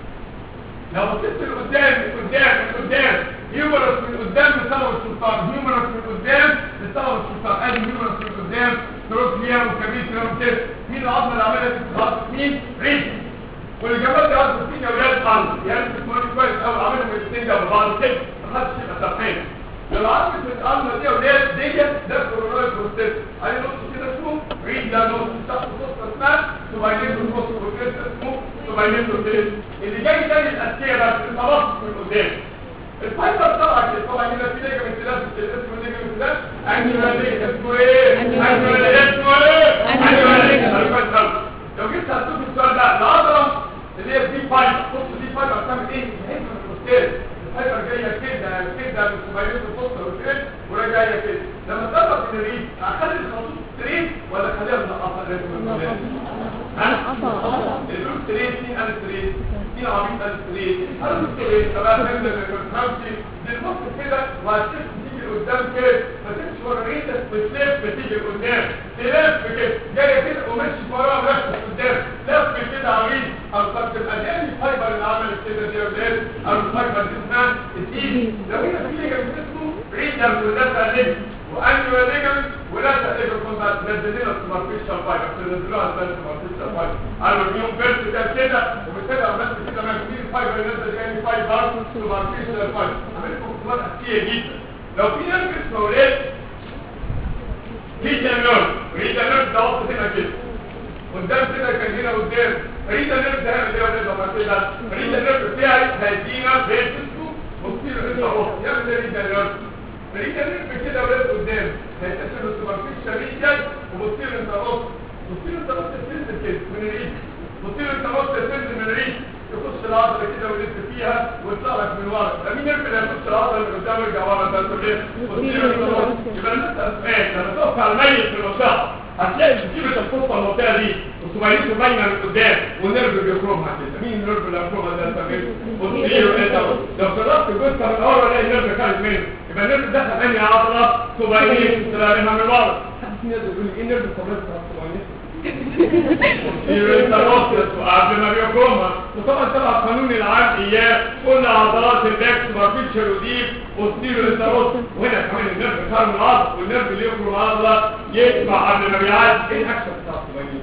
لو بصيت لقدام من قدام من قدام هيومرس من قدام لسبب السلطان هيومرس من قدام لسبب السلطان ادي هيومرس من قدام تروكليا وكبير كده مين العظمه اللي عملها دي خلاص مين ريش والجمال ده عظمه مين يا ولاد قلب يعني تسمعني كويس قوي عاملهم الاثنين جنب بعض كده ما حدش يبقى سرحان لو عظمه القلب دي يا ولاد ديت ده كورونال بروستيت عليه نص كده اسمه ريد ده نص تحت نص اسمها سوباينيتو نص بروستيت اسمه سوباينيتو اللي جاي تاني الاساسيه بس التبسط من قدام الفايبر طبعا كده طبعا هنا في ليجمنت لازم اسمه ليجمنت ده انيوال اسمه ايه انيوال اسمه ايه انيوال لو جيت سالتوك السؤال ده العضله اللي هي دي فايبر بص دي فايبر بتعمل ايه هي من الكوستيل الفايبر جايه كده كده من سوبايليت الفصل والكده ولا جايه كده لما تضرب في الريد اخلي الخطوط ستريت ولا اخليها منقطه لازم انا الروت ستريت مين قال ستريت مين عبيط قال ستريت قال ستريت طب انا فهمت الفهمتي دي النص كده وهتشوف تيجي لقدام كده ما تمشي ورا ريتك وتلف تيجي لقدام تلف كده جايه كده ومشي وراها ولف قدام لف كده عريض او طب تبقى دي الفايبر اللي عملت كده دي ولاد او الفايبر دي اسمها الدي لو هنا في ليجمنت اسمه ريدر وده ليجمنت وانيوال ليجمنت ولا تقدر كنت هتنزلنا السوبرفيشال فايبر تنزلوها على السوبرفيشال فايبر قالوا اليوم فيرست كان كده وبالتالي عملت كده ما في فايبر ينزل يعني فايبر سوبرفيشال فايبر عملت خطوات اساسيه جدا لو في نيرف اسمه ولاد ريجن نيرف ريجن نيرف ده وسط هنا كده قدام كده كان هنا قدام ريجن نيرف ده هنا كده لما كده ريجن نيرف بتاعي هيدينا فيرتسو بصير انت وسط يعمل ريجن نيرف ريجن نيرف كده ولاد قدام هيتقسم السوبرفيشال ريجن وبصير انت وسط بصير انت وسط تنزل كده من الريجن بصير انت وسط تنزل من الريجن يخش العضله كده ويلف فيها ويطلع لك من ورا ده مين يرفع يخش العضله اللي قدام ويرجع ورا ده تقول ايه يبقى انت اسمعك لما تقف على الميت في المصحه هتلاقي بتجيب الفصه المنطقه دي وسوبريته باينه من قدام والنرف بيخرمها كده مين النرف اللي هيخرمها ده انت وتديله ايه ده لو قربت جثه من ورا الاقي النرف خارج منه يبقى النرف دخل انهي عضله سوبريته طلع منها من ورا حد فينا يقول لي ايه النرف السوبريته قبل ما بيقومها وطبعا تبع قانون العام اياه كل عضلات الباك سوبرفيشال وديب وستيرو انتروس وهنا كمان النرف خارج من العضله والنرف اللي يخرج من العضله يدفع قبل ما بيعدي ايه الاكشن بتاع السوبرينيل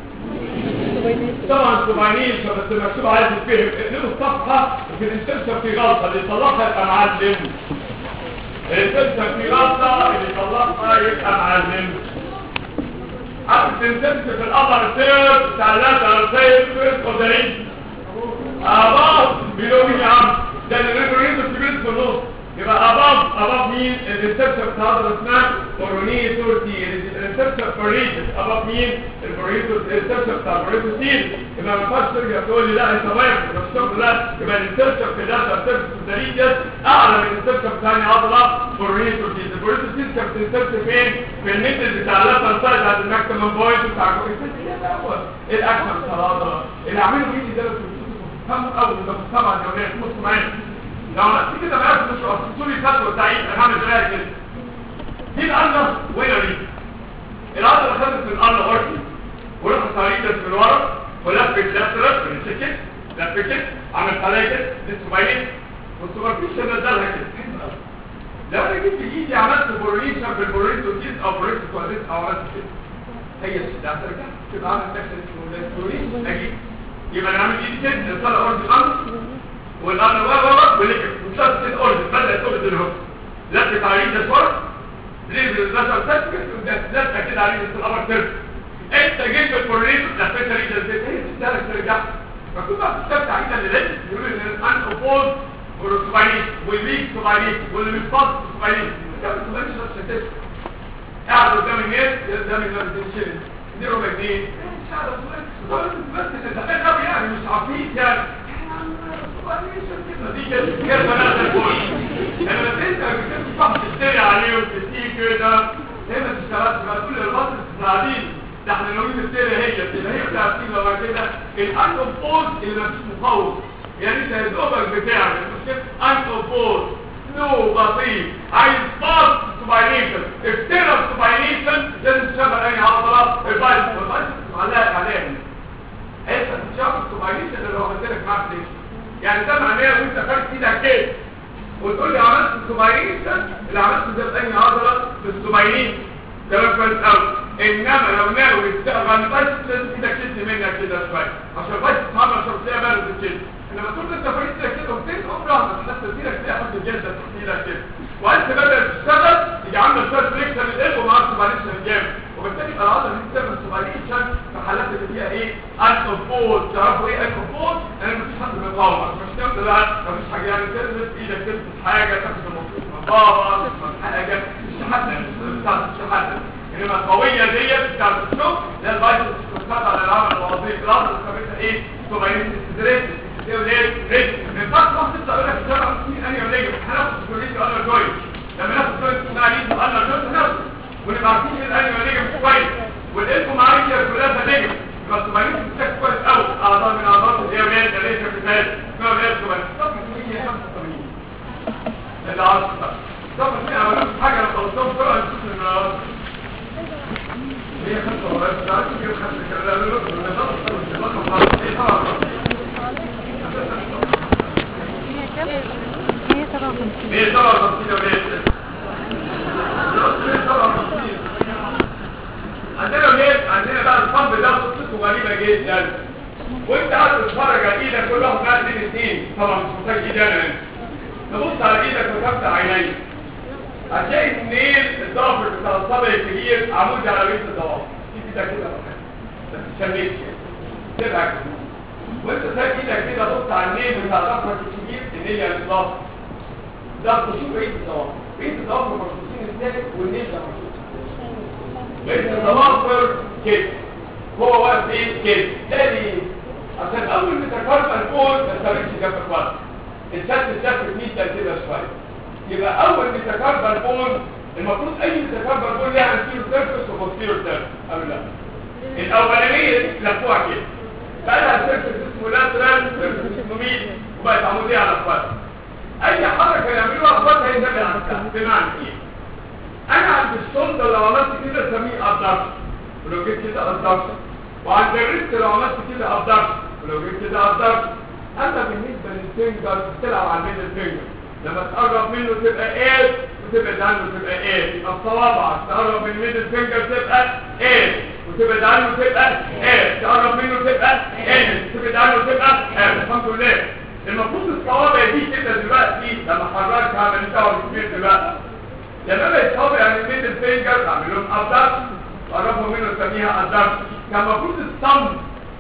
طبعا سوبرينيل بس مكتوب عايز يتفهم اقلبوا الصفحه وفي الانسرشن في غلطه اللي يطلعها يبقى معلم الانسرشن في غلطه اللي يطلعها يبقى معلم عارف تنسبت في الأمر السير تعلات السير في القدرين أباب بلومي عم ده اللي نقدر ينزل كبير في النص يبقى أباب أباب مين الانسبت بتاع هذا اسمها كورونية تورتي الانسبت فريد أباب مين البريتو الانسبت بتاع البريتو سيل يبقى ما ينفعش ترجع تقول لي لا انت واقف في الشغل ده يبقى الانسبت في ده الانسبت في الدريجة أعلى من الانسبت بتاع عضلة كورونية تورتي البريتو سيل كانت الانسبت فين في الميدل بتاع اللاتر سايد عند الماكسيمم بوينت بتاع الكورونية ايه الاكشن بتاع العضلة اللي عامله بايدي ده تفهموا قوي ده طبعا يا ولاد بصوا معايا لو انا كده بقى مش هتقولي خطوه بتاعي انا هعمل زيها كده دي الارض وين دي الارض خدت من الارض اورتي وراح صاريدس من ورا ولفت لاترال من السكت لفت كده عمل خلايا كده دي سوبايين والسوبرفيشال نزلها كده لو انا جبت ايدي عملت بوريشن بالبوريتوتيز او بوريتوتيز او عملت كده هي الشده هترجع تبقى عامل تكشن اسمه بوريشن اجيب يبقى انا عامل ايدي كده نطلع اورتي الارض والأمر وغلط ولكن مشتت الأرض بدأت تقول الهوت لفت عريض الفرق ليه النشر تسكت لفت كده عريض الأمر ترك انت جيت الكورنيت لفت عريض الزيت هي تستهلك ترجع فكل ما تستفت عريض اللي لازم يقول ان الان اوبوز والسوباينيت والليك سوباينيت واللي متفض سوباينيت كم سوباينيت مش هتسكت قاعد قدام الناس قدام الناس بتنشل دي ربع جنيه مش عارف بس تتخيل قوي يعني مش عفيف يعني دي كده كده بنات الكل لما انت بتفتح تشتري عليه وتسيب كده هي ما تشتغلش بقى كل البطل قاعدين ده احنا لو نشتري هي كده هي بتاعت لما كده الانتو بوز اللي مفيش مقاوم يعني انت يا دوبك بتعمل مش كده انتو بوز سلو بسيط عايز باص سوباينيشن افترى سوباينيشن لازم تشغل اي عضلات البايس والبايس معلقه عليها انت بتشغل سوباينيشن اللي هو قلت لك معاك ليه يعني ده معناه وانت خارج ايدك كده وتقول لي عملت السوباينيشن اللي عملته ده بأني عضلة بالسوباينيشن كلام كويس قوي انما لو ناوي تشتغل بس لازم ايدك تشد منك كده شويه عشان بس تتعمل شخصيه بارد كده انما طول انت فريق كده وبتين عمرها ما تحس ايدك تلاقي حد جلد تحت ايدك كده وانت بدل تشتغل تيجي عامله شويه فريكشن للقلب ومعاك سوباينيشن جامد وبالتالي يبقى العضله دي بتعمل سوباينيشن في حالات اللي فيها ايه الكوفول تعرفوا ايه الكوفول انا مفيش حد بيقاوم مش تعمل لا مفيش حاجه يعني تلبس ايدك تلبس حاجه تاخد المفروض من بابا تسمع حاجه مش حد مش بتاعت مش حد انما القويه ديت بتاعت الشغل ده البايسبس بتاعت على العمل الوظيفي العضله بتاعتها ايه سوباينيشن ستريس من فقط واحد تقول لك الشرع مين انهي ولا هناخد سكوليتي ولا جوي لما ناخد سكوليتي اسمها ليه ولا جوي هناخد ونبقى عارفين الانهي ولا مش كويس والقلب معاك يا كلها نجم يبقى السوباينيشن بتاعك كويس قوي اعضاء من اعضاء اللي هي ولاد ده ليش مثال اسمها ولاد سوباينيشن طب 185 اللي عارف طب في اول حاجه لو خلصتهم كلها هنشوف ان هي خمسة ولا لا كده خمسة كده لا لا لا رقم خمسة ايه طبعا هي سبعة وخمسين ايه طبعا خمسين ولا ايه عندنا ولاد عندنا بقى الصنب ده قصته غريبة جدا وانت قاعد تتفرج على ايدك كل واحد قاعد بين اثنين طبعا مش محتاج ايدي انا هنا تبص على ايدك وتفتح عينيك هتلاقي النيل الضافر بتاع الصبع الكبير عمود على بيت الضوافر في ايدك كده ما تتشملش تبقى كده وانت سايب ايدك كده بص على النيل بتاع ضفرك الكبير النيل يعني الضافر ده خشوع بيت الضوافر بيت الضوافر مرصوصين ازاي والنيل ده مرصوص بيت الضوافر كده هو واقف ايه كده ده ليه عشان اول ما تكرر الفول ما تسابقش جنبك وقت الشكل الشكل ميتا كده شويه يبقى اول ميتاكاربال بون المفروض اي ميتاكاربال بون ليها انتيرو سيرفيس وبوستيرو سيرفيس او لا الاولانيه لفوها كده بقى لها سيرفيس اسمه لاترال سيرفيس اسمه مين وبقت عموديه على اخواتها اي حركه يعملوها اخواتها ينتبه عكسها بمعنى ايه انا عند الشولدر لو عملت كده اسميه ابدكشن ولو جيت كده ابدكشن وعند الريست لو عملت كده ابدكشن ولو جيت كده ابدكشن اما بالنسبه للفينجر بتلعب على الميدل فينجر لما تقرب منه تبقى ايه وتبعد عنه تبقى ايه يبقى الصوابع تقرب من الميدل فينجر تبقى ايه وتبعد عنه تبقى ايه تقرب منه تبقى ايه وتبعد عنه تبقى ايه الحمد لله المفروض الصوابع دي كده دلوقتي لما حركها من دور كبير دلوقتي لما بقى الصوابع عن الميدل فينجر اعمل لهم ابدكت قربوا منه نسميها ابدكت كان المفروض الصمت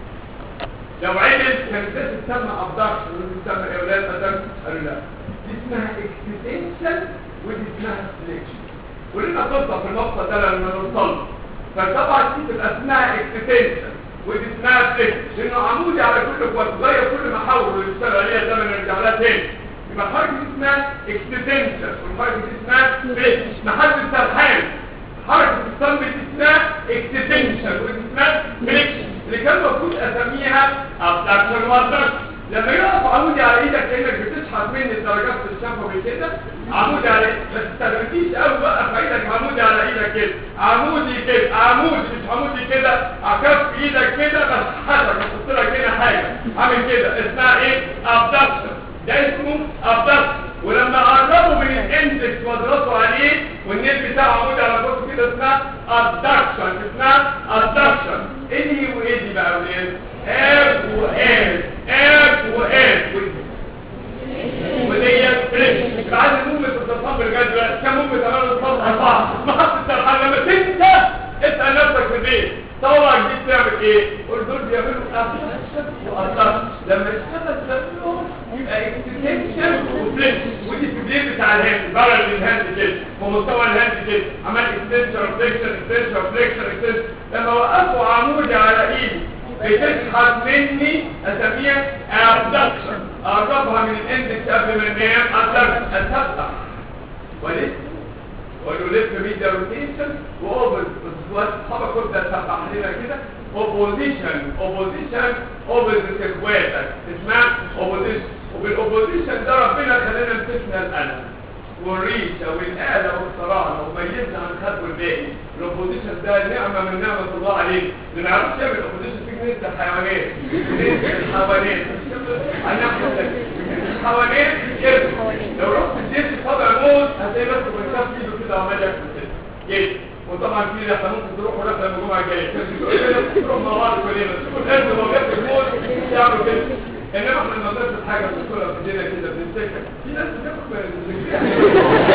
لو عدل كانت ده تسمى ابدكشن وتسمى ايه ولاد ابدكشن قالوا لا دي اسمها اكستنشن ودي اسمها سليكشن ولنا قصه في النقطه ده لما نوصل فطبعا دي تبقى اسمها اكستنشن ودي اسمها سليكشن لانه عمودي على كل قوه صغير كل ما حاول ويشتغل عليها ده من نرجع لها تاني يبقى الحركه دي اسمها اكستنشن والحركه دي اسمها سليكشن محدش سرحان حركه الصمت دي اسمها اكستنشن ودي اسمها سليكشن اللي كان المفروض اسميها ابدكشن وابدكشن لما يقف عمودي على ايدك كانك بتسحب مني الدرجات في الشفوي كده عمودي على ما تستخدمتيش قوي وقف ايدك عمودي على ايدك كده عمودي كده عمودي مش عمودي كده عكف ايدك كده بس حسب احط لك هنا حاجه عامل كده اسمها ايه ابدكشن ده اسمه ابدكشن ولما قربوا من الاندكس واضغطوا عليه والنيل بتاعه عمودي على فوق كده اسمها ابدكشن اسمها ابدكشن انهي وايدي بقى ولاد اف واف اف واف ودي فريش بعد المومة التصفر لغايه دلوقتي كم مومة كمان التصفر اربعه ما حدش سرحان لما تنسى اسال نفسك في البيت طلع جديد تعمل ايه؟ قول دول بيعملوا ابدكشن وابدكشن لما يشتغل شكلهم يبقى اكستنشن وفليكس ودي التدريب بتاع الهاند بره الهاند كده ومستوى الهاند كده عمل اكستنشن وفليكشن اكستنشن وفليكشن اكستنشن لما وقفوا عمودي على ايدي بتسحب مني اسميها ابدكشن اقربها من الاندكس قبل ما ننام اقدر اتفتح وليه ولف ميديا روتيشن واوبن بس اصحابك كنت اتفتح لنا كده اوبوزيشن اوبوزيشن اوبوزيت اخواتك اسمها اوبوزيشن وبالاوبوزيشن ده ربنا خلانا مسكنا القلم والريشه والآلة والصراحة وميزنا عن خد والباقي الاوبوزيشن ده نعمة من نعمة الله عليك ما نعرفش يعمل الاوبوزيشن في جنينة الحيوانات جنينة الحيوانات هنحن الحيوانات كده لو رحت اديت طبع موت هتلاقي نفسك بتشاف ايده كده وعمال ياكل كده كده وطبعا في رحله ممكن تروح رحله من الجمعه الجايه تروح مع بعض كلنا تشوف القلب وهو بياكل موت يعملوا كده انما احنا ما نقدرش حاجه بنقولها في ايدينا كده بنمسكها في ناس بتاخد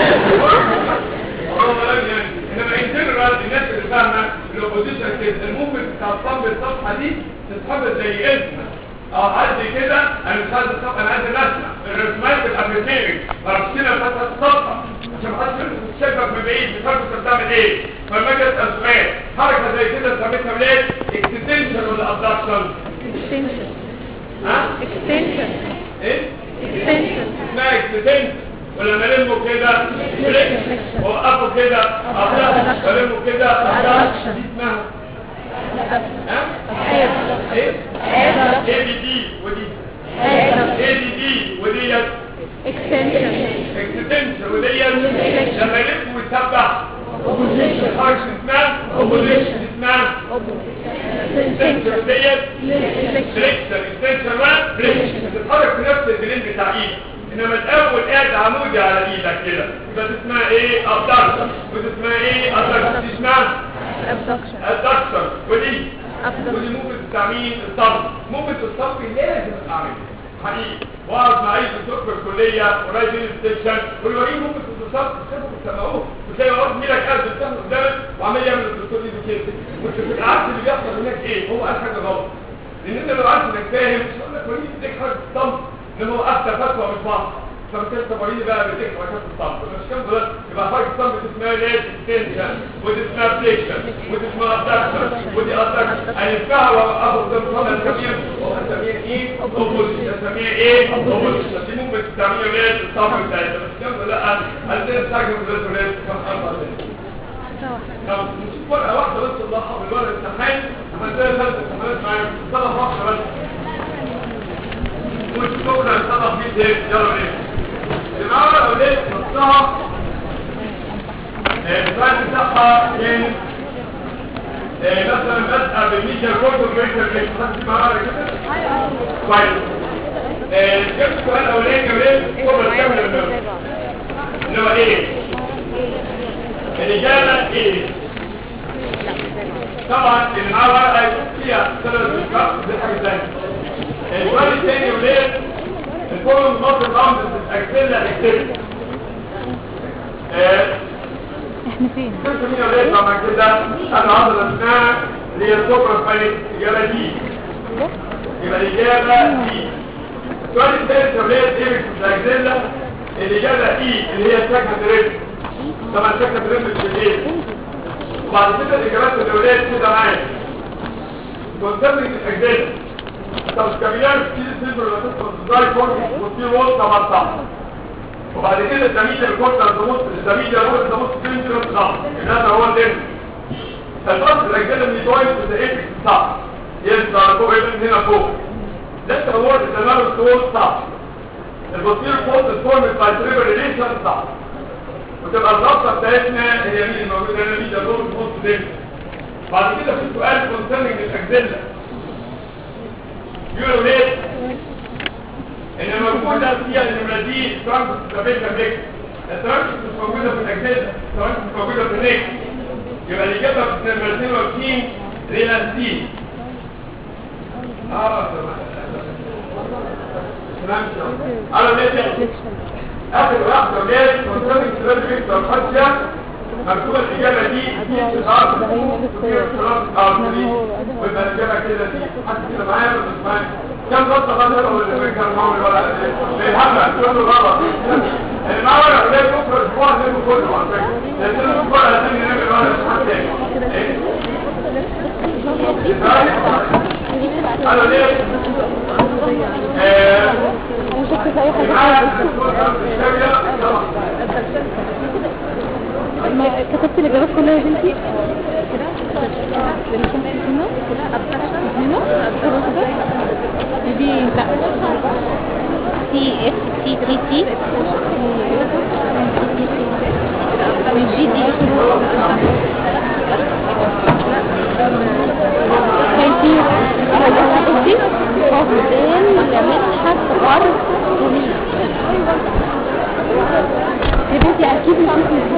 بالها يعني انما ان جنرال الناس اللي فاهمه الاوبوزيشن كده الموفمنت بتاع الصمب الصفحه دي تتحفظ زي اسمها اه عندي كده انا مش عايز الصفحه انا عايز الرسمه الرسمات تبقى بريفيرنج فرسمنا فتحه الصفحه عشان ما حدش يشوفك من بعيد مش عارف انت بتعمل ايه فلما اجي اسال سؤال حركه زي كده سميتها ليه اكستنشن ولا ابدكشن extension ها extension ايه extension اسمها اكستنشن ولما لمه كده فليكس وقفه كده ابدكشن ولمه كده ابدكشن دي اسمها ها ايه اي بي دي ودي اي دي دي وديت extension اكستنشن وديت لما يلف ويتبع حركه اسمها اوبوزيشن اسمها اكستنشن وديت فليكشن اكستنشن وان فليكشن بتتحرك في نفس البلين بتاع ايدك انما الاول قاعد عمودي على ايدك كده يبقى دي اسمها ايه ابدكشن ودي اسمها ايه ابدكشن دي اسمها abduction ادكشن ودي ودي abduction ممكن تستعمل الصرف ممكن الصرف لازم اعمل حقيقي واقعد مع اي دكتور في الكليه قريب من الستيشن والوريد ممكن تتصرف تشوفه بتسمعوه وتلاقي ورد ميلك قاعد بتسمع قدامك وعمال يعمل الدكتور ايده كده وانت بتبقى عارف اللي بيحصل هناك ايه هو قال حاجه غلط لان انت لو عارف انك فاهم مش هقول لك وريد يديك حاجه الصمت لان هو افتى فتوى مش بعض فبالتالي التمارين بقى بتديك حركات الصمت مش كام دلوقتي يبقى حركه الصمت اسمها ليه اكستنشن ودي اسمها فليكشن ودي اسمها ادكشن ودي ادكشن الفها واخد قدام الكبير واسميها ايه اوبوزيشن اسميها ايه اوبوزيشن دي ممكن تستعملها ليه الصمت بتاعتها بس كام لا عندنا حاجه في الريزوليت كم اربع طب نشوف ورقه واحده بس الله بالورقه الامتحان احنا عندنا ثلاث امتحانات معانا صفحه واحده بس ونشوف بكره الصفحه دي ايه يلا بينا النهارده لو لقيت نصها الفرق بتاعها كان آه، مثلا بدأ بالميديا كورتو بريكر اللي بتحط معاها كده كويس آه، جبت السؤال الاولاني جميل هو الكامل اللي هو ايه الاجابه ايه طبعا اللي معاه ورقه يكون فيها ثلاث نقاط دي حاجه ثانيه السؤال الثاني وليه الكولوم مصر الامر اكسلها اكسلها احنا فين كنت مين وليه طبعا كده انا عضلة اسمها اللي هي السوبر فايت الاجابه دي يبقى الاجابه دي السؤال الثالث وليه ايه الاكسلها الاجابه اي اللي هي السكند ريب طبعا السكند ريب مش الايه وبعد كده الاجابات الاولاد كده معايا كونسيرنج الاجزاء طب الكابيلار في سيلفر ولا تسمى ازاي كورس وفي رول طبعا صح وبعد كده الزميل الكورس الضموس الزميل الكورس الضموس سيلفر صح ده هو الدم الفصل الاجزاء اللي جوين في الايبك صح يطلع فوق يبقى هنا فوق ده هو الزمان الصوت صح البطير فوق الفورم باي ريليشن صح وتبقى الرابطه بتاعتنا هي مين الموجوده هنا مين الرول في نص دم بعد كده في سؤال كونسيرنج الاجزله يقولوا ليه ان موجوده فيها النمرادين ترانس ستابيليا بيك الترانس مش موجوده في الاجزله الترانس مش موجوده في النيك يبقى الاجابه في النمرتين واقفين ريلاستين اه تمام على ليه اخر واحده جايه كونسيرنج ستابيليا والخدشه مكتوبة الإجابة دي في خلاص ويبقى الإجابة كده دي حد كده معايا ولا مش معايا كم غلطة غلطة ولا اللي كان معاهم ولا الهمة كله غلط اللي معاه ولا ليه بكرة الأسبوع ليه كله على فكرة لأن الأسبوع لازم نعمل ولا مش حد تاني أنا ليه انا شفت في اي حاجه معاك خالص دكتور خالد الشاوية طبعا ما كتبت الاجابات كلها يا بنتي هنا هنا دي لا سي اف تي تي تي جي دي هيدي هيدي حسين مدحت غرب جميل يا بنتي اكيد مش اسمك